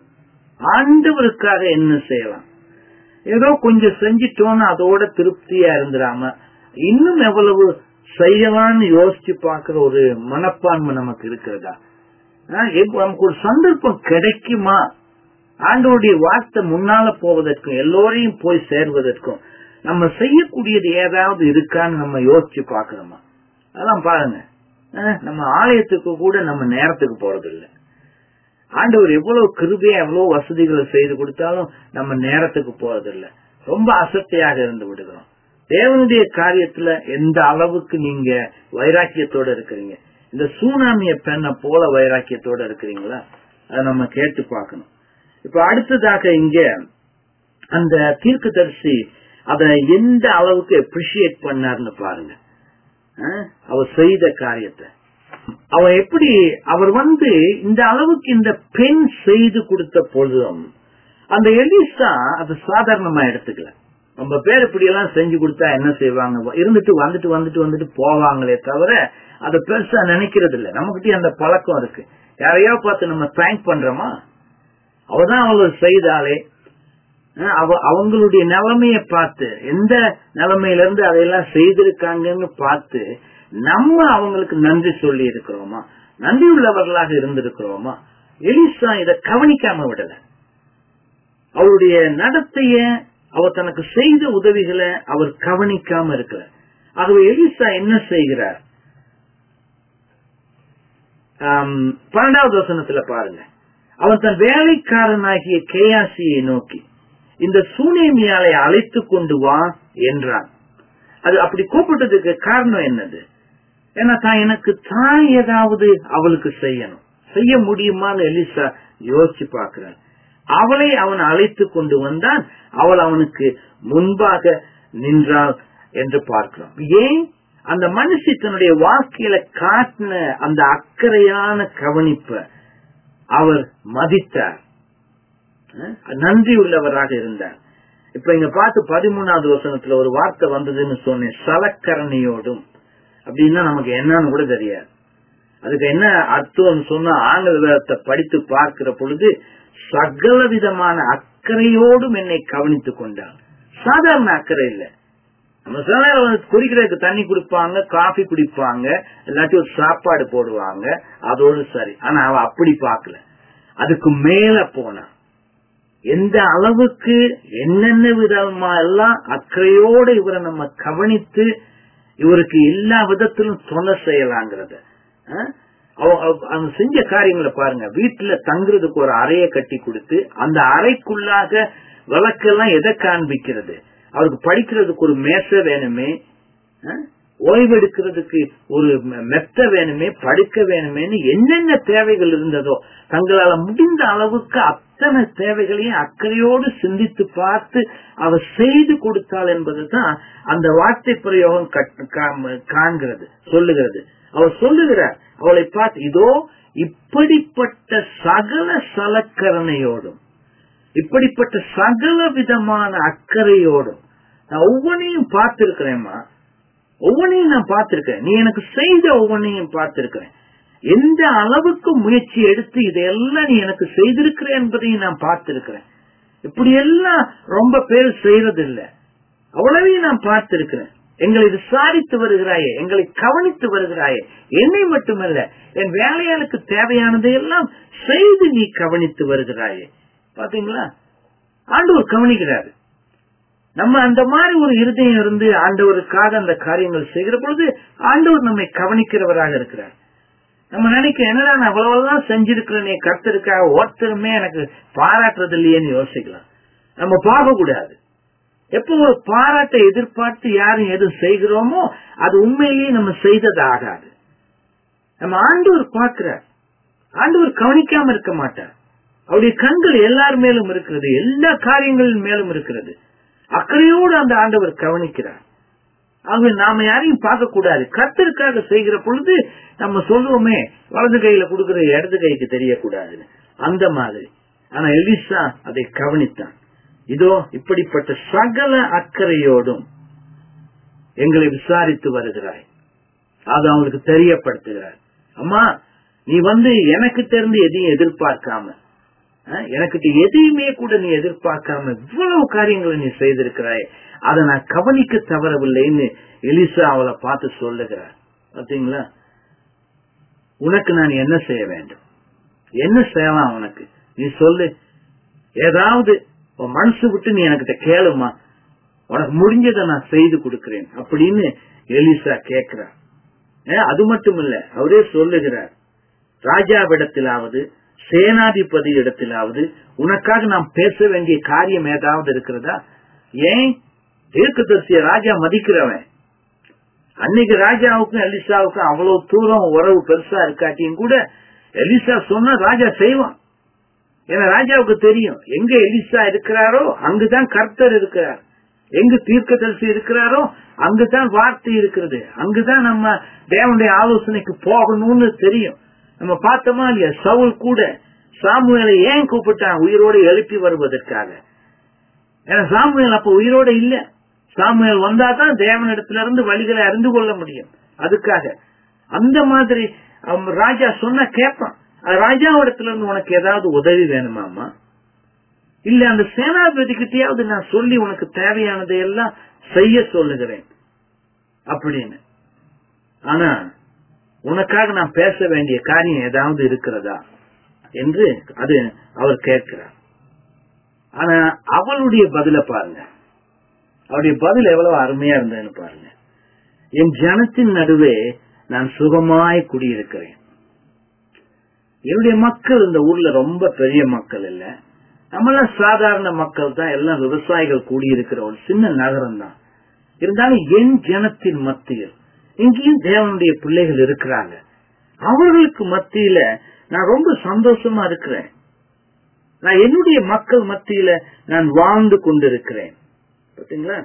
ஆண்டவருக்காக என்ன செய்யலாம் ஏதோ கொஞ்சம் செஞ்சிட்டோம்னு அதோட திருப்தியா இருந்துடாம இன்னும் எவ்வளவு செய்யலாம்னு யோசிச்சு பாக்குற ஒரு மனப்பான்மை நமக்கு இருக்கிறதா நமக்கு ஒரு சந்தர்ப்பம் கிடைக்குமா ஆண்டவருடைய வார்த்தை முன்னால போவதற்கும் எல்லோரையும் போய் சேர்வதற்கும் நம்ம செய்யக்கூடியது ஏதாவது இருக்கான்னு நம்ம யோசிச்சு பாக்குறோமா அதெல்லாம் பாருங்க அஹ், நம்ம ஆலயத்துக்கு கூட நம்ம நேரத்துக்கு போறது இல்ல ஆண்டவர் எவ்வளவு கிருபையா எவ்வளவு வசதிகளை செய்து கொடுத்தாலும் நம்ம நேரத்துக்கு போறது இல்ல ரொம்ப அசட்டையாக இருந்து விடுகிறோம் தேவனுடைய காரியத்துல எந்த அளவுக்கு நீங்க வைராக்கியத்தோட இருக்கிறீங்க இந்த சூனாமிய பெண்ணை போல வைராக்கியத்தோட இருக்கிறீங்களா அதை நம்ம கேட்டு பார்க்கணும் இப்ப அடுத்ததாக இங்க அந்த தீர்க்கதரிசி அதை எந்த அளவுக்கு அப்ரிஷியேட் பண்ணார்னு பாருங்க அஹ், அவர் செய்த காரியத்தை அவர் எப்படி அவர் வந்து இந்த அளவுக்கு இந்த பெண் செய்து கொடுத்த பொழுதும் அந்த எலிசா அது சாதாரணமா எடுத்துக்கல ரொம்ப பேர் இப்படி எல்லாம் செஞ்சு கொடுத்தா என்ன செய்வாங்க இருந்துட்டு வந்துட்டு வந்துட்டு வந்துட்டு போவாங்களே தவிர அதை பெருசா நினைக்கிறது இல்ல நம்மகிட்ட அந்த பழக்கம் இருக்கு யாரையோ பார்த்து நம்ம தேங்க் பண்றோமா அவதான் அவங்க செய்தாலே அஹ் அவ- அவங்களுடைய நிலைமைய பார்த்து எந்த நிலைமையில இருந்து அதையெல்லாம் செய்திருக்காங்கன்னு பார்த்து நம்ம அவங்களுக்கு நன்றி சொல்லி இருக்கிறோமா நன்றி உள்ளவர்களாக இருந்திருக்கிறோமா எலிசா இத கவனிக்காம விடல அவருடைய நடத்தைய அவர் தனக்கு செய்த உதவிகளை அவர் கவனிக்காம இருக்கல ஆகவே எலிசா என்ன செய்கிறார் ஆம், பன்னெண்டாவது வசனத்துல பாருங்க அவன் தன் வேலைக்காரனாகிய கேயாசியை நோக்கி இந்த சூனேமியாலை அழைத்து கொண்டு வா என்றான் அது அப்படி கூப்பிட்டதுக்கு காரணம் என்னது ஏன்னா தான் எனக்கு தான் ஏதாவது அவளுக்கு செய்யணும் செய்ய முடியுமான்னு எலிசா யோசிச்சு பார்க்கிறான் அவளை அவன் அழைத்து கொண்டு வந்தான் அவள் அவனுக்கு முன்பாக நின்றாள் என்று பார்க்கிறோம் ஏன் அந்த மனுஷி தன்னுடைய வாழ்க்கையில காட்டின அந்த அக்கறையான கவனிப்ப அவர் மதித்தார் அஹ் நன்றி உள்ளவராக இருந்தார் இப்ப இங்க பார்த்து பதிமூணாவது வசனத்துல ஒரு வார்த்தை வந்ததுன்னு சொன்னேன் சலக்கரணையோடும் அப்படின்னா நமக்கு என்னன்னு கூட தெரியாது அதுக்கு என்ன அர்த்தம்னு சொன்னா ஆங்கில வேதத்தை படித்து பார்க்கிற பொழுது சகல விதமான அக்கறையோடும் என்னை கவனித்துக் கொண்டான் சாதாரண அக்கறை இல்ல நம்ம சில நேரம் வந்து குடிக்கிறதுக்கு தண்ணி குடிப்பாங்க காஃபி குடிப்பாங்க இல்லாட்டி ஒரு சாப்பாடு போடுவாங்க அதோடு சரி ஆனா அவ அப்படி பார்க்கல அதுக்கு மேல போனா எந்த அளவுக்கு என்னென்ன விதமா எல்லாம் அக்கறையோட இவரை நம்ம கவனித்து இவருக்கு எல்லா விதத்திலும் துணை செய்யலாங்கிறத அஹ்? அவ- அவ- அவங்க செஞ்ச காரியங்களை பாருங்க வீட்டுல தங்குறதுக்கு ஒரு அறையை கட்டி கொடுத்து அந்த அறைக்குள்ளாக விளக்கெல்லாம் எதை காண்பிக்கிறது அவருக்கு படிக்கிறதுக்கு ஒரு மேசை வேணுமே அஹ்? ஓய்வெடுக்கிறதுக்கு ஒரு மெ- மெத்த வேணுமே படுக்க வேணுமேன்னு என்னென்ன தேவைகள் இருந்ததோ தங்களால முடிந்த அளவுக்கு அத்தனை தேவைகளையும் அக்கறையோடு சிந்தித்து பார்த்து அவர் செய்து கொடுத்தாள் என்பதுதான் அந்த வார்த்தை பிரயோகம் கட்- காம்- காண்கிறது சொல்லுகிறது அவர் சொல்லுகிறார் அவளை பார்த்து இதோ இப்படிப்பட்ட சகல சலக்கரணையோடும் இப்படிப்பட்ட சகல விதமான அக்கறையோடும் நான் ஒவ்வொன்றையும் பார்த்திருக்கிறேம்மா ஒவ்வொன்றையும் நான் பார்த்திருக்கேன் நீ எனக்கு செய்த ஒவ்வொன்றையும் பார்த்திருக்கிறேன் எந்த அளவுக்கு முயற்சி எடுத்து இதையெல்லாம் நீ எனக்கு செய்திருக்கிற என்பதையும் நான் பார்த்திருக்கிறேன் இப்படி எல்லாம் ரொம்ப பேர் செய்யறது இல்ல அவ்வளவையும் நான் பார்த்திருக்கிறேன் எங்களை விசாரித்து வருகிறாயே எங்களை கவனித்து வருகிறாயே என்னை மட்டுமல்ல என் வேலையாளுக்கு தேவையானதையெல்லாம் செய்து நீ கவனித்து வருகிறாயே பாத்தீங்களா ஆண்டவர் கவனிக்கிறாரு நம்ம அந்த மாதிரி ஒரு இருதயம் இருந்து ஆண்டவருக்காக அந்த காரியங்கள் செய்கிற பொழுது ஆண்டவர் நம்மை கவனிக்கிறவராக இருக்கிறார் நம்ம நினைக்க என்னடா நான் அவ்வளவுதான் செஞ்சிருக்கிறேனே கர்த்தருக்காக ஒருத்தருமே எனக்கு பாராட்டுறது இல்லையேன்னு யோசிக்கலாம் நம்ம பார்க்க கூடாது எப்போ ஒரு பாராட்டை எதிர்பார்த்து யாரும் எதுவும் செய்கிறோமோ அது உண்மையிலேயே நம்ம செய்தது ஆகாது நம்ம ஆண்டவர் பார்க்கிறார் ஆண்டவர் கவனிக்காம இருக்க மாட்டார் அவருடைய கண்கள் எல்லார் மேலும் இருக்கிறது எல்லா காரியங்களின் மேலும் இருக்கிறது அக்கறையோடு அந்த ஆண்டவர் கவனிக்கிறார் ஆகவே நாம யாரையும் பார்க்க கூடாது கர்த்தருக்காக செய்கிற பொழுது நம்ம சொல்லுவோமே வலது கையில கொடுக்கிற இடது கைக்கு தெரியக்கூடாதுன்னு அந்த மாதிரி ஆனா எலிசா அதை கவனித்தான் இதோ இப்படிப்பட்ட சகல அக்கறையோடும் எங்களை விசாரித்து வருகிறாய் அது அவங்களுக்கு தெரியப்படுத்துகிறார் அம்மா நீ வந்து எனக்கு தெரிந்து எதையும் எதிர்பார்க்காம அஹ், எனக்கிட்ட எதையுமே கூட நீ எதிர்பார்க்காம இவ்வளவு காரியங்களை நீ செய்திருக்கிறாய் அதை நான் கவனிக்க தவறவில்லைன்னு எலிசா அவளை பார்த்து சொல்லுகிறார் பாத்தீங்களா உனக்கு நான் என்ன செய்ய வேண்டும் என்ன செய்யலாம் உனக்கு நீ சொல்லு ஏதாவது உன் மனசு விட்டு நீ எனக்கிட்ட கேளுமா உனக்கு முடிஞ்சதை நான் செய்து கொடுக்கிறேன் அப்படின்னு எலிசா கேட்கிறார் அஹ், அது மட்டும் இல்ல அவரே சொல்லுகிறார் ராஜாவிடத்திலாவது சேனாதிபதி இடத்திலாவது உனக்காக நாம் பேச வேண்டிய காரியம் ஏதாவது இருக்கிறதா ஏன் தீர்க்கதரிசிய ராஜா மதிக்கிறவன் அன்னைக்கு ராஜாவுக்கும் எலிசாவுக்கும் அவ்வளவு தூரம் உறவு பெருசா இருக்காட்டியும் கூட எலிசா சொன்னா ராஜா செய்வான் ஏன்னா ராஜாவுக்கு தெரியும் எங்க எலிசா இருக்கிறாரோ அங்குதான் கர்த்தர் இருக்கிறார் எங்க தீர்க்கதரிசி இருக்கிறாரோ அங்குதான் வார்த்தை இருக்கிறது அங்குதான் நம்ம தேவனுடைய ஆலோசனைக்கு போகணும்னு தெரியும் நம்ம பார்த்தோமா இல்லையா சவுல் கூட சாமுவேலை ஏன் கூப்பிட்டான் உயிரோடு எழுப்பி வருவதற்காக ஏன்னா சாமுவேல் அப்ப உயிரோட இல்ல சாமுவேல் வந்தாதான் தேவனிடத்துல இருந்து வழிகளை அறிந்து கொள்ள முடியும் அதுக்காக அந்த மாதிரி அவன் ராஜா சொன்னா கேட்பான் அது ராஜாவிடத்துல இருந்து உனக்கு ஏதாவது உதவி வேணுமாமா இல்ல அந்த சேனாதிபதி கிட்டயாவது நான் சொல்லி உனக்கு தேவையானதை எல்லாம் செய்ய சொல்லுகிறேன் அப்படின்னு ஆனா உனக்காக நான் பேச வேண்டிய காரியம் ஏதாவது இருக்கிறதா என்று அது அவர் கேட்கிறார் ஆனா அவளுடைய பதில பாருங்க அவருடைய பதில் எவ்வளவு அருமையா இருந்ததுன்னு பாருங்க என் ஜனத்தின் நடுவே நான் சுகமாய் குடியிருக்கிறேன் என்னுடைய மக்கள் இந்த ஊர்ல ரொம்ப பெரிய மக்கள் இல்ல நம்மளாம் சாதாரண மக்கள் தான் எல்லாம் விவசாயிகள் கூடியிருக்கிற ஒரு சின்ன நகரம் தான் இருந்தாலும் என் ஜனத்தின் மத்தியில் இங்கேயும் தேவனுடைய பிள்ளைகள் இருக்கிறாங்க அவர்களுக்கு மத்தியில நான் ரொம்ப சந்தோஷமா இருக்கிறேன் நான் என்னுடைய மக்கள் மத்தியில நான் வாழ்ந்து கொண்டிருக்கிறேன் பாத்தீங்களா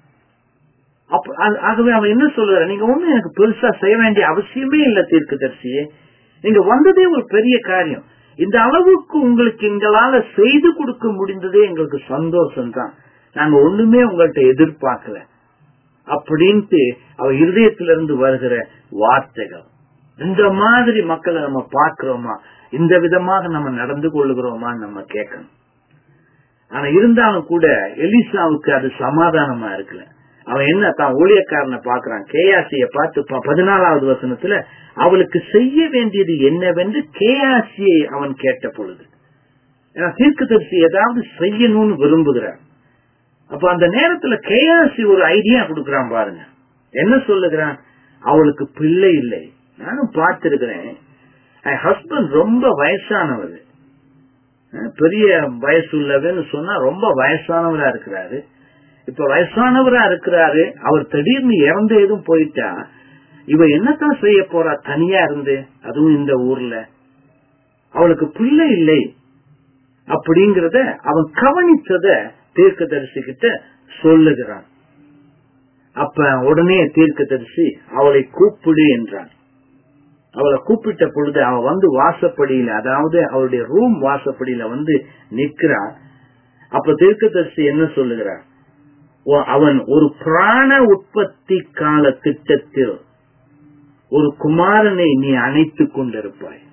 அப்ப அது- ஆகவே அவன் என்ன சொல்றாரு நீங்க ஒண்ணு எனக்கு பெருசா செய்ய வேண்டிய அவசியமே இல்ல தீர்க்கதரிசியே நீங்க வந்ததே ஒரு பெரிய காரியம் இந்த அளவுக்கு உங்களுக்கு எங்களால செய்து கொடுக்க முடிந்ததே எங்களுக்கு சந்தோஷம் தான் நாங்க ஒண்ணுமே உங்கள்ட்ட எதிர்பார்க்கல அப்படின்ட்டு அவ இருதயத்திலிருந்து வருகிற வார்த்தைகள் இந்த மாதிரி மக்களை நம்ம பார்க்கிறோமா இந்த விதமாக நம்ம நடந்து கொள்ளுகிறோமா நம்ம கேட்கணும் ஆனா இருந்தாலும் கூட எலிசாவுக்கு அது சமாதானமா இருக்கல அவன் என்ன தான் ஊழியக்காரனை பாக்குறான் கேயாசிய பார்த்து ப- பதினாலாவது வசனத்துல அவளுக்கு செய்ய வேண்டியது என்னவென்று கேயாசியை அவன் கேட்ட பொழுது ஏன்னா தீர்க்கதரிசி ஏதாவது செய்யணும்னு விரும்புகிறார் அப்ப அந்த நேரத்துல கேயாசி ஒரு ஐடியா கொடுக்கறான் பாருங்க என்ன சொல்லுகிறான் அவளுக்கு பிள்ளை இல்லை நானும் பார்த்திருக்கிறேன் என் ஹஸ்பண்ட் ரொம்ப வயசானவர் அஹ் பெரிய வயசு உள்ளவன்னு சொன்னா ரொம்ப வயசானவரா இருக்கிறாரு இப்ப வயசானவரா இருக்கிறாரு அவர் திடீர்னு இறந்து எதுவும் போயிட்டா இவ என்னத்தான் செய்ய போறா தனியா இருந்து அதுவும் இந்த ஊர்ல அவளுக்கு பிள்ளை இல்லை அப்படிங்கறத அவன் கவனித்தத தீர்க்கதரிசி கிட்ட சொல்லுகிறான் அப்ப உடனே தீர்க்கதரிசி அவளை கூப்பிடு என்றான் அவளை கூப்பிட்ட பொழுது அவ வந்து வாசப்படியில அதாவது அவளுடைய ரூம் வாசப்படியில வந்து நிக்கிறா அப்ப தீர்க்கதரிசி என்ன சொல்லுகிறார் ஓ- அவன் ஒரு பிராண உற்பத்தி கால திட்டத்தில் ஒரு குமாரனை நீ அணைத்துக் கொண்டிருப்பாய்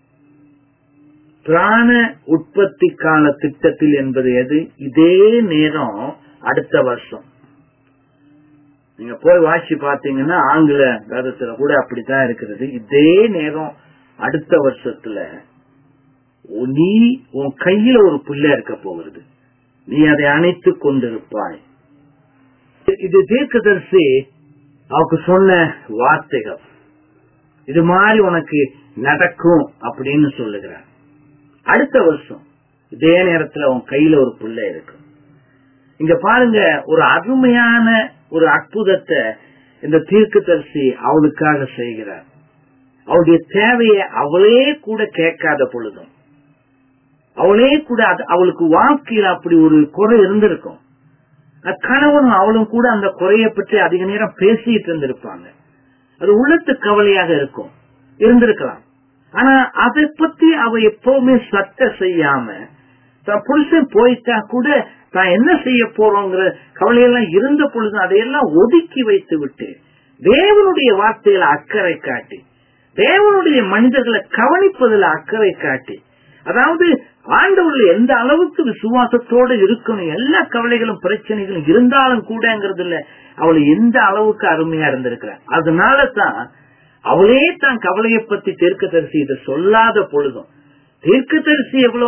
பிராண உற்பத்தி கால திட்டத்தில் என்பது எது இதே நேரம் அடுத்த வருஷம் நீங்க போய் வாசி பாத்தீங்கன்னா ஆங்கில வேதத்துல கூட அப்படித்தான் இருக்கிறது இதே நேரம் அடுத்த வருஷத்துல உ- நீ உன் கையில ஒரு பிள்ளை இருக்க போகிறது நீ அதை அணைத்துக் கொண்டிருப்பாய் இது தீர்க்கதரிசி அவக்கு சொன்ன வார்த்தைகள் இது மாதிரி உனக்கு நடக்கும் அப்படின்னு சொல்லுகிறார் அடுத்த வருஷம் இதே நேரத்துல உன் கையில ஒரு பிள்ளை இருக்கும் இங்க பாருங்க ஒரு அருமையான ஒரு அற்புதத்தை இந்த தீர்க்கதரிசி அவளுக்காக செய்கிறார் அவளுடைய தேவையை அவளே கூட கேட்காத பொழுதும் அவளே கூட அது- அவளுக்கு வாழ்க்கையில அப்படி ஒரு குறை இருந்திருக்கும் அஹ் கணவனும் அவளும் கூட அந்த குறையை பற்றி அதிக நேரம் பேசிட்டு இருந்திருப்பாங்க அது உள்ளத்து கவலையாக இருக்கும் இருந்திருக்கலாம் ஆனா அதை பத்தி அவ எப்பவுமே சட்ட செய்யாம தான் புருஷன் போயிட்டா கூட தான் என்ன செய்ய போறோங்கிற கவலையெல்லாம் இருந்த பொழுது அதையெல்லாம் ஒதுக்கி வைத்து விட்டு தேவனுடைய வார்த்தையில அக்கறை காட்டி தேவனுடைய மனிதர்களை கவனிப்பதில் அக்கறை காட்டி அதாவது ஆண்டவர்கள் எந்த அளவுக்கு விசுவாசத்தோடு இருக்கணும் எல்லா கவலைகளும் பிரச்சனைகளும் இருந்தாலும் கூடங்கிறது இல்ல அவள் எந்த அளவுக்கு அருமையா இருந்திருக்கிறார் அதனால தான் அவளே தான் கவலையை பத்தி தீர்க்கதரிசி இதை சொல்லாத பொழுதும் தீர்க்கதரிசி எவ்வளவு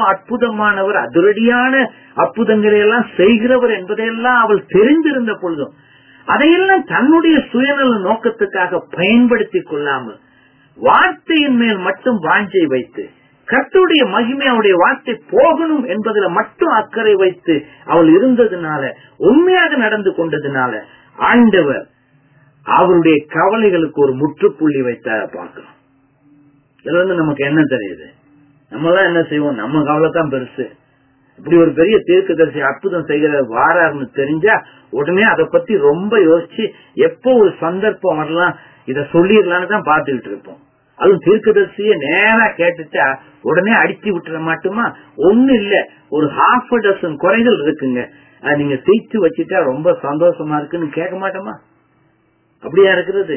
அற்புதமானவர் அதிரடியான அற்புதங்களை எல்லாம் செய்கிறவர் என்பதையெல்லாம் அவள் தெரிந்திருந்த பொழுதும் அதையெல்லாம் தன்னுடைய சுயநல நோக்கத்துக்காக பயன்படுத்தி கொள்ளாமல் வார்த்தையின் மேல் மட்டும் வாஞ்சை வைத்து கர்த்தருடைய மகிமை அவருடைய வார்த்தை போகணும் என்பதுல மட்டும் அக்கறை வைத்து அவள் இருந்ததுனால உண்மையாக நடந்து கொண்டதுனால ஆண்டவர் அவருடைய கவலைகளுக்கு ஒரு முற்றுப்புள்ளி வைத்த பார்க்கிறோம் இதுல இருந்து நமக்கு என்ன தெரியுது நம்ம எல்லாம் என்ன செய்வோம் நம்ம கவலை தான் பெருசு இப்படி ஒரு பெரிய தீர்க்கதரிசி அற்புதம் செய்கிற வாராருன்னு தெரிஞ்சா உடனே அதை பத்தி ரொம்ப யோசிச்சு எப்போ ஒரு சந்தர்ப்பம் வரலாம் இத சொல்லிடலான்னு தான் பார்த்துக்கிட்டு இருப்போம் அதுவும் தீர்க்கதரிசிய நேரா கேட்டுட்டா உடனே அடிச்சு விட்டுற மாட்டோமா ஒண்ணு இல்ல ஒரு ஹாஃப் டசன் குறைகள் இருக்குங்க அது நீங்க தீர்த்து வச்சுட்டா ரொம்ப சந்தோஷமா இருக்குன்னு கேட்க மாட்டோமா அப்படியா இருக்கிறது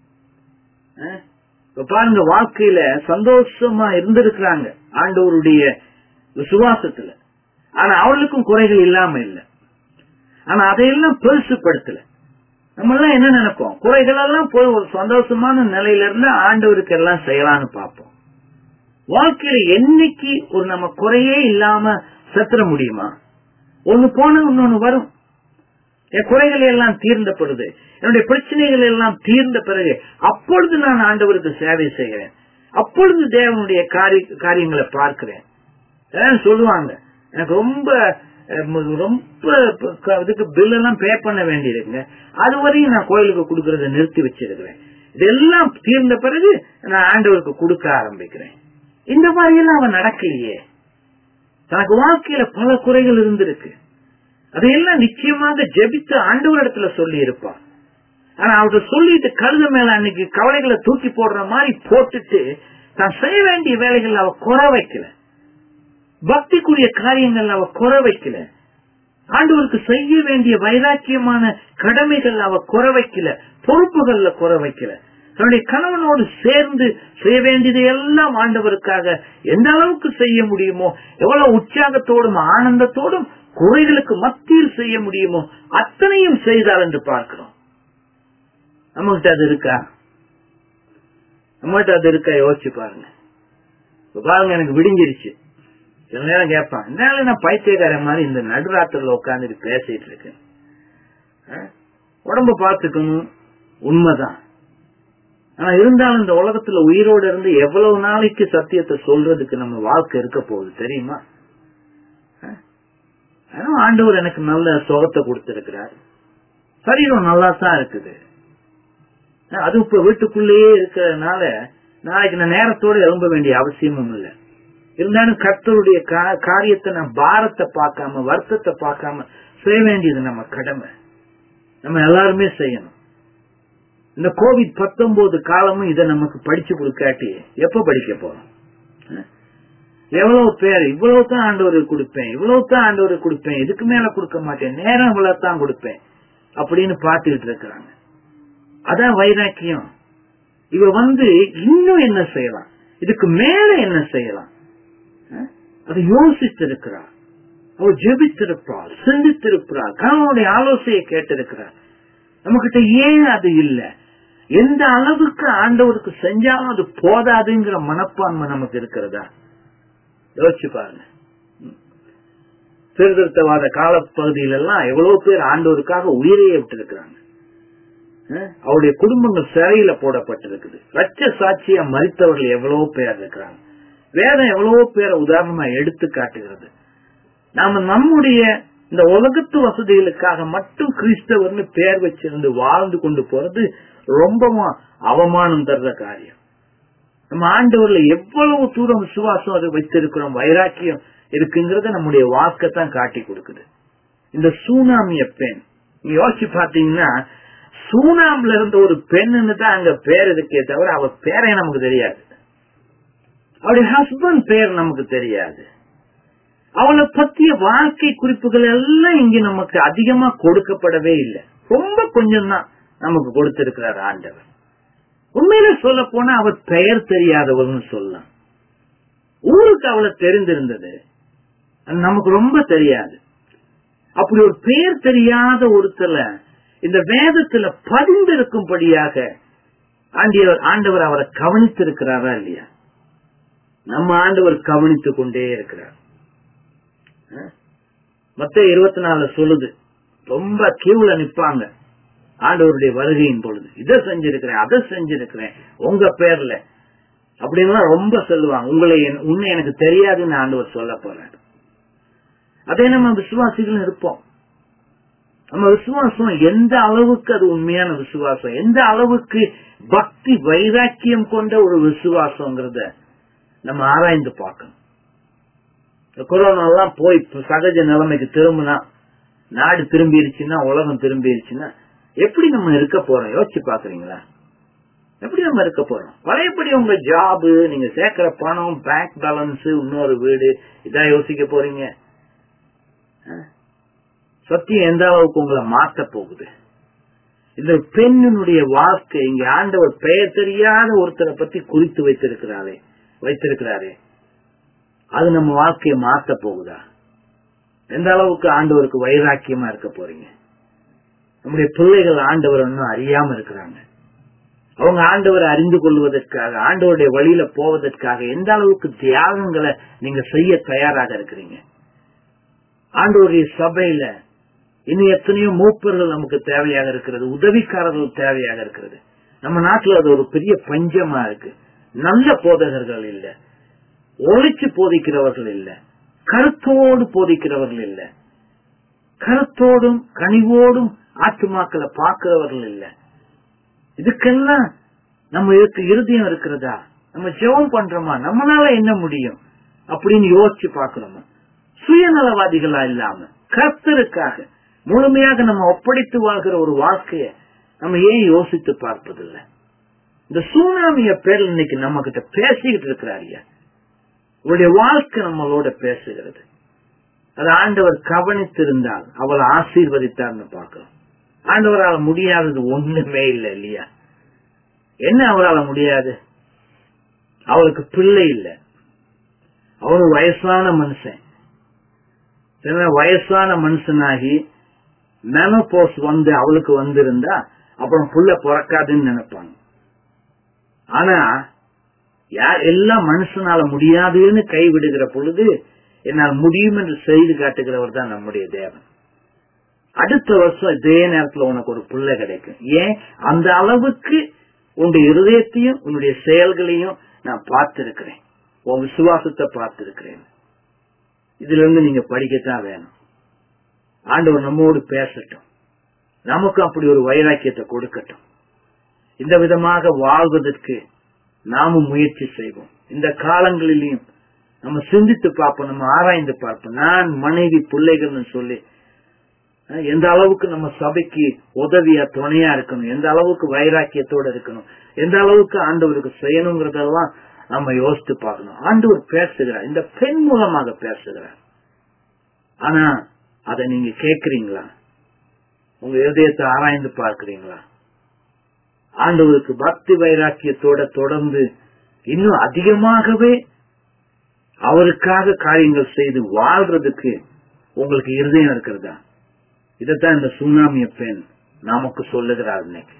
அஹ்? இப்ப பாருங்க வாழ்க்கையில சந்தோஷமா இருந்திருக்கிறாங்க ஆண்டவருடைய விசுவாசத்துல ஆனா அவளுக்கும் குறைகள் இல்லாம இல்ல ஆனா அதையெல்லாம் பெருசுப்படுத்தல நம்ம எல்லாம் என்ன நினைப்போம் குறைகள் எல்லாம் போய் ஒரு சந்தோஷமான நிலையில இருந்து ஆண்டவருக்கு எல்லாம் செய்யலாம்னு பார்ப்போம் வாழ்க்கையில என்னைக்கு ஒரு நம்ம குறையே இல்லாம செத்துற முடியுமா ஒண்ணு போன இன்னொன்னு வரும் என் குறைகள் எல்லாம் தீர்ந்தப்படுது என்னுடைய பிரச்சனைகள் எல்லாம் தீர்ந்த பிறகு அப்பொழுது நான் ஆண்டவருக்கு சேவை செய்கிறேன் அப்பொழுது தேவனுடைய காரி- காரியங்களை பார்க்கிறேன் அதான் சொல்லுவாங்க எனக்கு ரொம்ப அஹ், ம- ரொம்ப ப- க- இதுக்கு பில் எல்லாம் பே பண்ண வேண்டியிருக்குங்க அது வரையும் நான் கோயிலுக்கு கொடுக்கறத நிறுத்தி வச்சிருக்கிறேன் இதெல்லாம் தீர்ந்த பிறகு நான் ஆண்டவருக்கு கொடுக்க ஆரம்பிக்கிறேன் இந்த மாதிரி எல்லாம் அவன் நடக்கலையே தனக்கு வாழ்க்கையில பல குறைகள் இருந்திருக்கு அதையெல்லாம் நிச்சயமாக ஜெபித்து ஆண்டவரிடத்துல சொல்லி இருப்பான் ஆனா அவர்கிட்ட சொல்லிட்டு கழுத மேல அன்னைக்கு கவலைகளை தூக்கி போடுற மாதிரி போட்டுட்டு தான் செய்ய வேண்டிய வேலைகள் அவ குறை வைக்கல பக்திக்குரிய காரியங்கள் அவ குறை வைக்கல ஆண்டவருக்கு செய்ய வேண்டிய வைராக்கியமான கடமைகள் அவ குறை வைக்கல பொறுப்புகள்ல குறை வைக்கல தன்னுடைய கணவனோடு சேர்ந்து செய்ய வேண்டியதை எல்லாம் ஆண்டவருக்காக எந்த அளவுக்கு செய்ய முடியுமோ எவ்வளவு உற்சாகத்தோடும் ஆனந்தத்தோடும் குறைகளுக்கு மத்தியில் செய்ய முடியுமோ அத்தனையும் செய்தால் என்று பார்க்கிறோம் நம்மகிட்ட அது இருக்கா நம்மகிட்ட அது இருக்கா யோசிச்சு பாருங்க இப்ப பாருங்க எனக்கு விடிஞ்சிருச்சு சில நேரம் கேட்பான் என்னால நான் பைத்தியக்காரன் மாதிரி இந்த நடுராத்திரில உட்காந்துட்டு பேசிட்டு இருக்கேன் ஆ? உடம்ப பார்த்துக்கணும் உண்மைதான் ஆனா இருந்தாலும் இந்த உலகத்துல உயிரோடு இருந்து எவ்வளவு நாளைக்கு சத்தியத்தை சொல்றதுக்கு நம்ம வாழ்க்கை இருக்க போகுது தெரியுமா ஆ? ஆனா ஆண்டவர் எனக்கு நல்ல சுகத்தை கொடுத்திருக்கிறார் சரீரம் நல்லா தான் இருக்குது ஆ, அது இப்ப வீட்டுக்குள்ளேயே இருக்கிறதுனால நாளைக்கு நான் நேரத்தோட எழும்ப வேண்டிய அவசியமும் இல்லை இருந்தாலும் கர்த்தருடைய கா- காரியத்தை நான் பாரத்தை பார்க்காம வருத்தத்தை பார்க்காம செய்ய வேண்டியது நம்ம கடமை நம்ம எல்லாருமே செய்யணும் இந்த கோவிட் பத்தொன்பது காலமும் இதை நமக்கு படிச்சு கொடுக்காட்டி எப்ப படிக்க போறோம் அஹ்? எவ்வளவு பேர் இவ்வளவு தான் ஆண்டவருக்கு கொடுப்பேன் இவ்வளவு தான் ஆண்டவருக்கு கொடுப்பேன் இதுக்கு மேல கொடுக்க மாட்டேன் நேரம் இவ்வளவு தான் கொடுப்பேன் அப்படின்னு பார்த்துக்கிட்டு இருக்கிறாங்க அதான் வைராக்கியம் இவ வந்து இன்னும் என்ன செய்யலாம் இதுக்கு மேல என்ன செய்யலாம் அஹ்? அதை யோசித்திருக்கிறார் அவள் ஜெபித்திருப்பாள் சிந்தித்திருக்கிறாள் கணவனுடைய ஆலோசனையை கேட்டிருக்கிறார் நம்மகிட்ட ஏன் அது இல்ல எந்த அளவுக்கு ஆண்டவருக்கு செஞ்சாலும் அது போதாதுங்கிற மனப்பான்மை நமக்கு இருக்கிறதா யோசிச்சு பாருங்க ம். சீர்திருத்தவாத காலப்பகுதியில எல்லாம் எவ்வளவு பேர் ஆண்டவருக்காக உயிரையே விட்டிருக்கிறாங்க அஹ், அவருடைய குடும்பங்கள் சிறையில போடப்பட்டிருக்குது ரச்ச சாட்சியா மறித்தவர்கள் எவ்வளவு பேர் இருக்கிறாங்க வேதம் எவ்வளவோ பேரை உதாரணமா எடுத்து காட்டுகிறது நாம நம்முடைய இந்த உலகத்து வசதிகளுக்காக மட்டும் கிறிஸ்தவர்னு பேர் வச்சிருந்து வாழ்ந்து கொண்டு போறது ரொம்பவும் அவமானம் தர்ற காரியம் நம்ம ஆண்டவர்ல எவ்வளவு தூரம் விசுவாசம் அதை வைத்திருக்கிறோம் வைராக்கியம் இருக்குங்கிறத நம்முடைய வாக்கத்தான் காட்டி கொடுக்குது இந்த சூனாமிய பெண் நீங்க யோசிச்சு பாத்தீங்கன்னா சூனாம்ல இருந்த ஒரு பெண்ணுன்னு தான் அங்க பேர் இருக்கே தவிர அவ பேரே நமக்கு தெரியாது அவருடைய ஹஸ்பண்ட் பேர் நமக்கு தெரியாது அவளை பத்திய வாழ்க்கை குறிப்புகள் எல்லாம் இங்க நமக்கு அதிகமா கொடுக்கப்படவே இல்லை ரொம்ப கொஞ்சம் தான் நமக்கு கொடுத்திருக்கிறார் ஆண்டவர் உண்மையில சொல்ல போனா அவர் பெயர் தெரியாதவள்னு சொல்லலாம் ஊருக்கு அவளை தெரிந்திருந்தது அது நமக்கு ரொம்ப தெரியாது அப்படி ஒரு பெயர் தெரியாத ஒருத்தல இந்த வேதத்துல பதிந்திருக்கும்படியாக ஆண்டியவர் ஆண்டவர் அவரை கவனித்திருக்கிறாரா இல்லையா நம்ம ஆண்டவர் கவனித்துக் கொண்டே இருக்கிறார் மத்த இருபத்தி நாலு சொல்லுது ரொம்ப கியூல நிப்பாங்க ஆண்டவருடைய வருகையின் பொழுது இதை செஞ்சிருக்கிறேன் அதை செஞ்சிருக்கிறேன் உங்க பேர்ல அப்படின்லாம் ரொம்ப சொல்லுவாங்க உங்களை என்- உன்னை எனக்கு தெரியாதுன்னு ஆண்டவர் சொல்ல போறாரு அதே நம்ம விசுவாசிகள் இருப்போம் நம்ம விசுவாசம் எந்த அளவுக்கு அது உண்மையான விசுவாசம் எந்த அளவுக்கு பக்தி வைராக்கியம் கொண்ட ஒரு விசுவாசங்கிறத நம்ம ஆராய்ந்து பார்க்கணும் இந்த கொரோனா எல்லாம் போய் இப்ப சகஜ நிலைமைக்கு திரும்பினா நாடு திரும்பிருச்சுன்னா உலகம் திரும்பிருச்சுன்னா எப்படி நம்ம இருக்க போறோம் யோசிச்சு பாக்குறீங்களா எப்படி நம்ம இருக்க போறோம் பழையபடி உங்க ஜாபு நீங்க சேர்க்கிற பணம் பேங்க் பேலன்ஸ் இன்னொரு வீடு இதான் யோசிக்க போறீங்க ஆ? சத்தியம் எந்த அளவுக்கு உங்களை மாத்த போகுது இந்த பெண்ணினுடைய வாழ்க்கை இங்க ஆண்டவர் பெயர் தெரியாத ஒருத்தரை பத்தி குறித்து வைத்திருக்கிறாரே வைத்திருக்கிறாரே அது நம்ம வாழ்க்கையை மாத்த போகுதா எந்த அளவுக்கு ஆண்டவருக்கு வைராக்கியமா இருக்க போறீங்க நம்முடைய பிள்ளைகள் ஆண்டவர் இன்னும் அறியாம இருக்கிறாங்க அவங்க ஆண்டவரை அறிந்து கொள்வதற்காக ஆண்டவருடைய வழியில போவதற்காக எந்த அளவுக்கு தியாகங்களை நீங்க செய்ய தயாராக இருக்கிறீங்க ஆண்டவருடைய சபையில இன்னும் எத்தனையோ மூப்பர்கள் நமக்கு தேவையாக இருக்கிறது உதவிக்காரர்கள் தேவையாக இருக்கிறது நம்ம நாட்டுல அது ஒரு பெரிய பஞ்சமா இருக்கு நல்ல போதகர்கள் இல்ல ஒழிச்சு போதிக்கிறவர்கள் இல்ல கருத்தோடு போதிக்கிறவர்கள் இல்ல கருத்தோடும் கனிவோடும் ஆத்துமாக்களை பார்க்கிறவர்கள் இல்ல இதுக்கெல்லாம் நம்ம இருக்கு இருதயம் இருக்கிறதா நம்ம ஜெபம் பண்றோமா நம்மளால என்ன முடியும் அப்படின்னு யோசிச்சு பார்க்கிறோமா சுயநலவாதிகளா இல்லாம கர்த்தருக்காக முழுமையாக நம்ம ஒப்படைத்து வாழ்கிற ஒரு வாழ்க்கைய நம்ம ஏன் யோசித்து பார்ப்பதில்லை இந்த சூனாமிய பேர் இன்னைக்கு நம்ம கிட்ட பேசிக்கிட்டு இருக்கிறாரியா உங்களுடைய வாழ்க்கை நம்மளோட பேசுகிறது அது ஆண்டவர் கவனித்திருந்தால் அவளை ஆசீர்வதித்தார்னு பார்க்கிறோம் ஆண்டவரால் முடியாதது ஒண்ணுமே இல்லை இல்லையா என்ன அவரால் முடியாது அவளுக்கு பிள்ளை இல்லை அவரு வயசான மனுஷன் சில வயசான மனுஷனாகி மெனோபோஸ் வந்து அவளுக்கு வந்திருந்தா அப்புறம் புள்ள பிறக்காதுன்னு நினைப்பாங்க ஆனா யார் எல்லாம் மனுஷனால முடியாதுன்னு கைவிடுகிற பொழுது என்னால் முடியும் என்று செய்து காட்டுகிறவர் தான் நம்முடைய தேவன் அடுத்த வருஷம் இதே நேரத்துல உனக்கு ஒரு புள்ள கிடைக்கும் ஏன் அந்த அளவுக்கு உன்னுடைய இருதயத்தையும் உன்னுடைய செயல்களையும் நான் பார்த்திருக்கிறேன் உன் விசுவாசத்தை பார்த்திருக்கிறேன் இதுல இருந்து நீங்க படிக்கத்தான் வேணும் ஆண்டவர் நம்மோடு பேசட்டும் நமக்கும் அப்படி ஒரு வைராக்கியத்தை கொடுக்கட்டும் இந்த விதமாக வாழ்வதற்கு நாமும் முயற்சி செய்வோம் இந்த காலங்களிலையும் நம்ம சிந்தித்து பார்ப்போம் நம்ம ஆராய்ந்து பார்ப்போம் நான் மனைவி பிள்ளைகள்னு சொல்லி அஹ், எந்த அளவுக்கு நம்ம சபைக்கு உதவியா துணையா இருக்கணும் எந்த அளவுக்கு வைராக்கியத்தோட இருக்கணும் எந்த அளவுக்கு ஆண்டவருக்கு செய்யணுங்கிறதெல்லாம் நம்ம யோசித்து பார்க்கணும் ஆண்டவர் பேசுகிறார் இந்த பெண் மூலமாக பேசுகிறார் ஆனா அதை நீங்க கேக்குறீங்களா உங்க இதயத்தை ஆராய்ந்து பார்க்கிறீங்களா ஆண்டவருக்கு பக்தி வைராக்கியத்தோட தொடர்ந்து இன்னும் அதிகமாகவே அவருக்காக காரியங்கள் செய்து வாழ்றதுக்கு உங்களுக்கு இருதயம் இருக்கிறதா இதைத்தான் இந்த சுனாமிய பெண் நமக்கு சொல்லுகிறார் இன்னைக்கு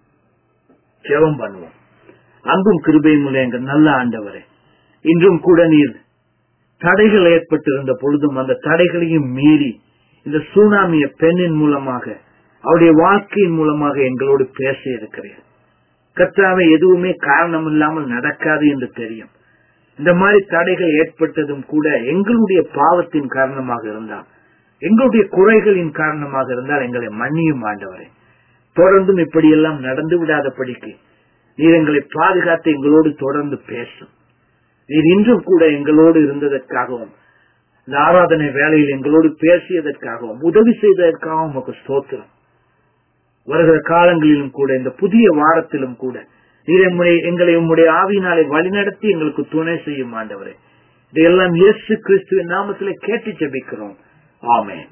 ஜெபம் பண்ணுவோம் அன்பும் கிருபையும் உள்ள எங்கள் நல்ல ஆண்டவரே இன்றும் கூட நீர் தடைகள் ஏற்பட்டிருந்த பொழுதும் அந்த தடைகளையும் மீறி இந்த சுனாமிய பெண்ணின் மூலமாக அவருடைய வாழ்க்கையின் மூலமாக எங்களோடு பேச இருக்கிறேன் கர்த்தாவை எதுவுமே காரணம் இல்லாமல் நடக்காது என்று தெரியும் இந்த மாதிரி தடைகள் ஏற்பட்டதும் கூட எங்களுடைய பாவத்தின் காரணமாக இருந்தால் எங்களுடைய குறைகளின் காரணமாக இருந்தால் எங்களை மன்னியும் ஆண்டவரே தொடர்ந்தும் இப்படியெல்லாம் நடந்து விடாதபடிக்கு நீர் எங்களை பாதுகாத்து எங்களோடு தொடர்ந்து பேசும் நீர் இன்றும் கூட எங்களோடு இருந்ததற்காகவும் இந்த ஆராதனை வேலையில் எங்களோடு பேசியதற்காகவும் உதவி செய்ததற்காகவும் உமக்கு ஸ்தோத்திரம் வருகிற காலங்களிலும் கூட இந்த புதிய வாரத்திலும் கூட நீர் எம்முடைய எங்களை உம்முடைய ஆவியினாலே வழிநடத்தி எங்களுக்கு துணை செய்யும் ஆண்டவரே இதையெல்லாம் இயேசு கிறிஸ்துவின் நாமத்திலே கேட்டு ஜெபிக்கிறோம் ஆமென்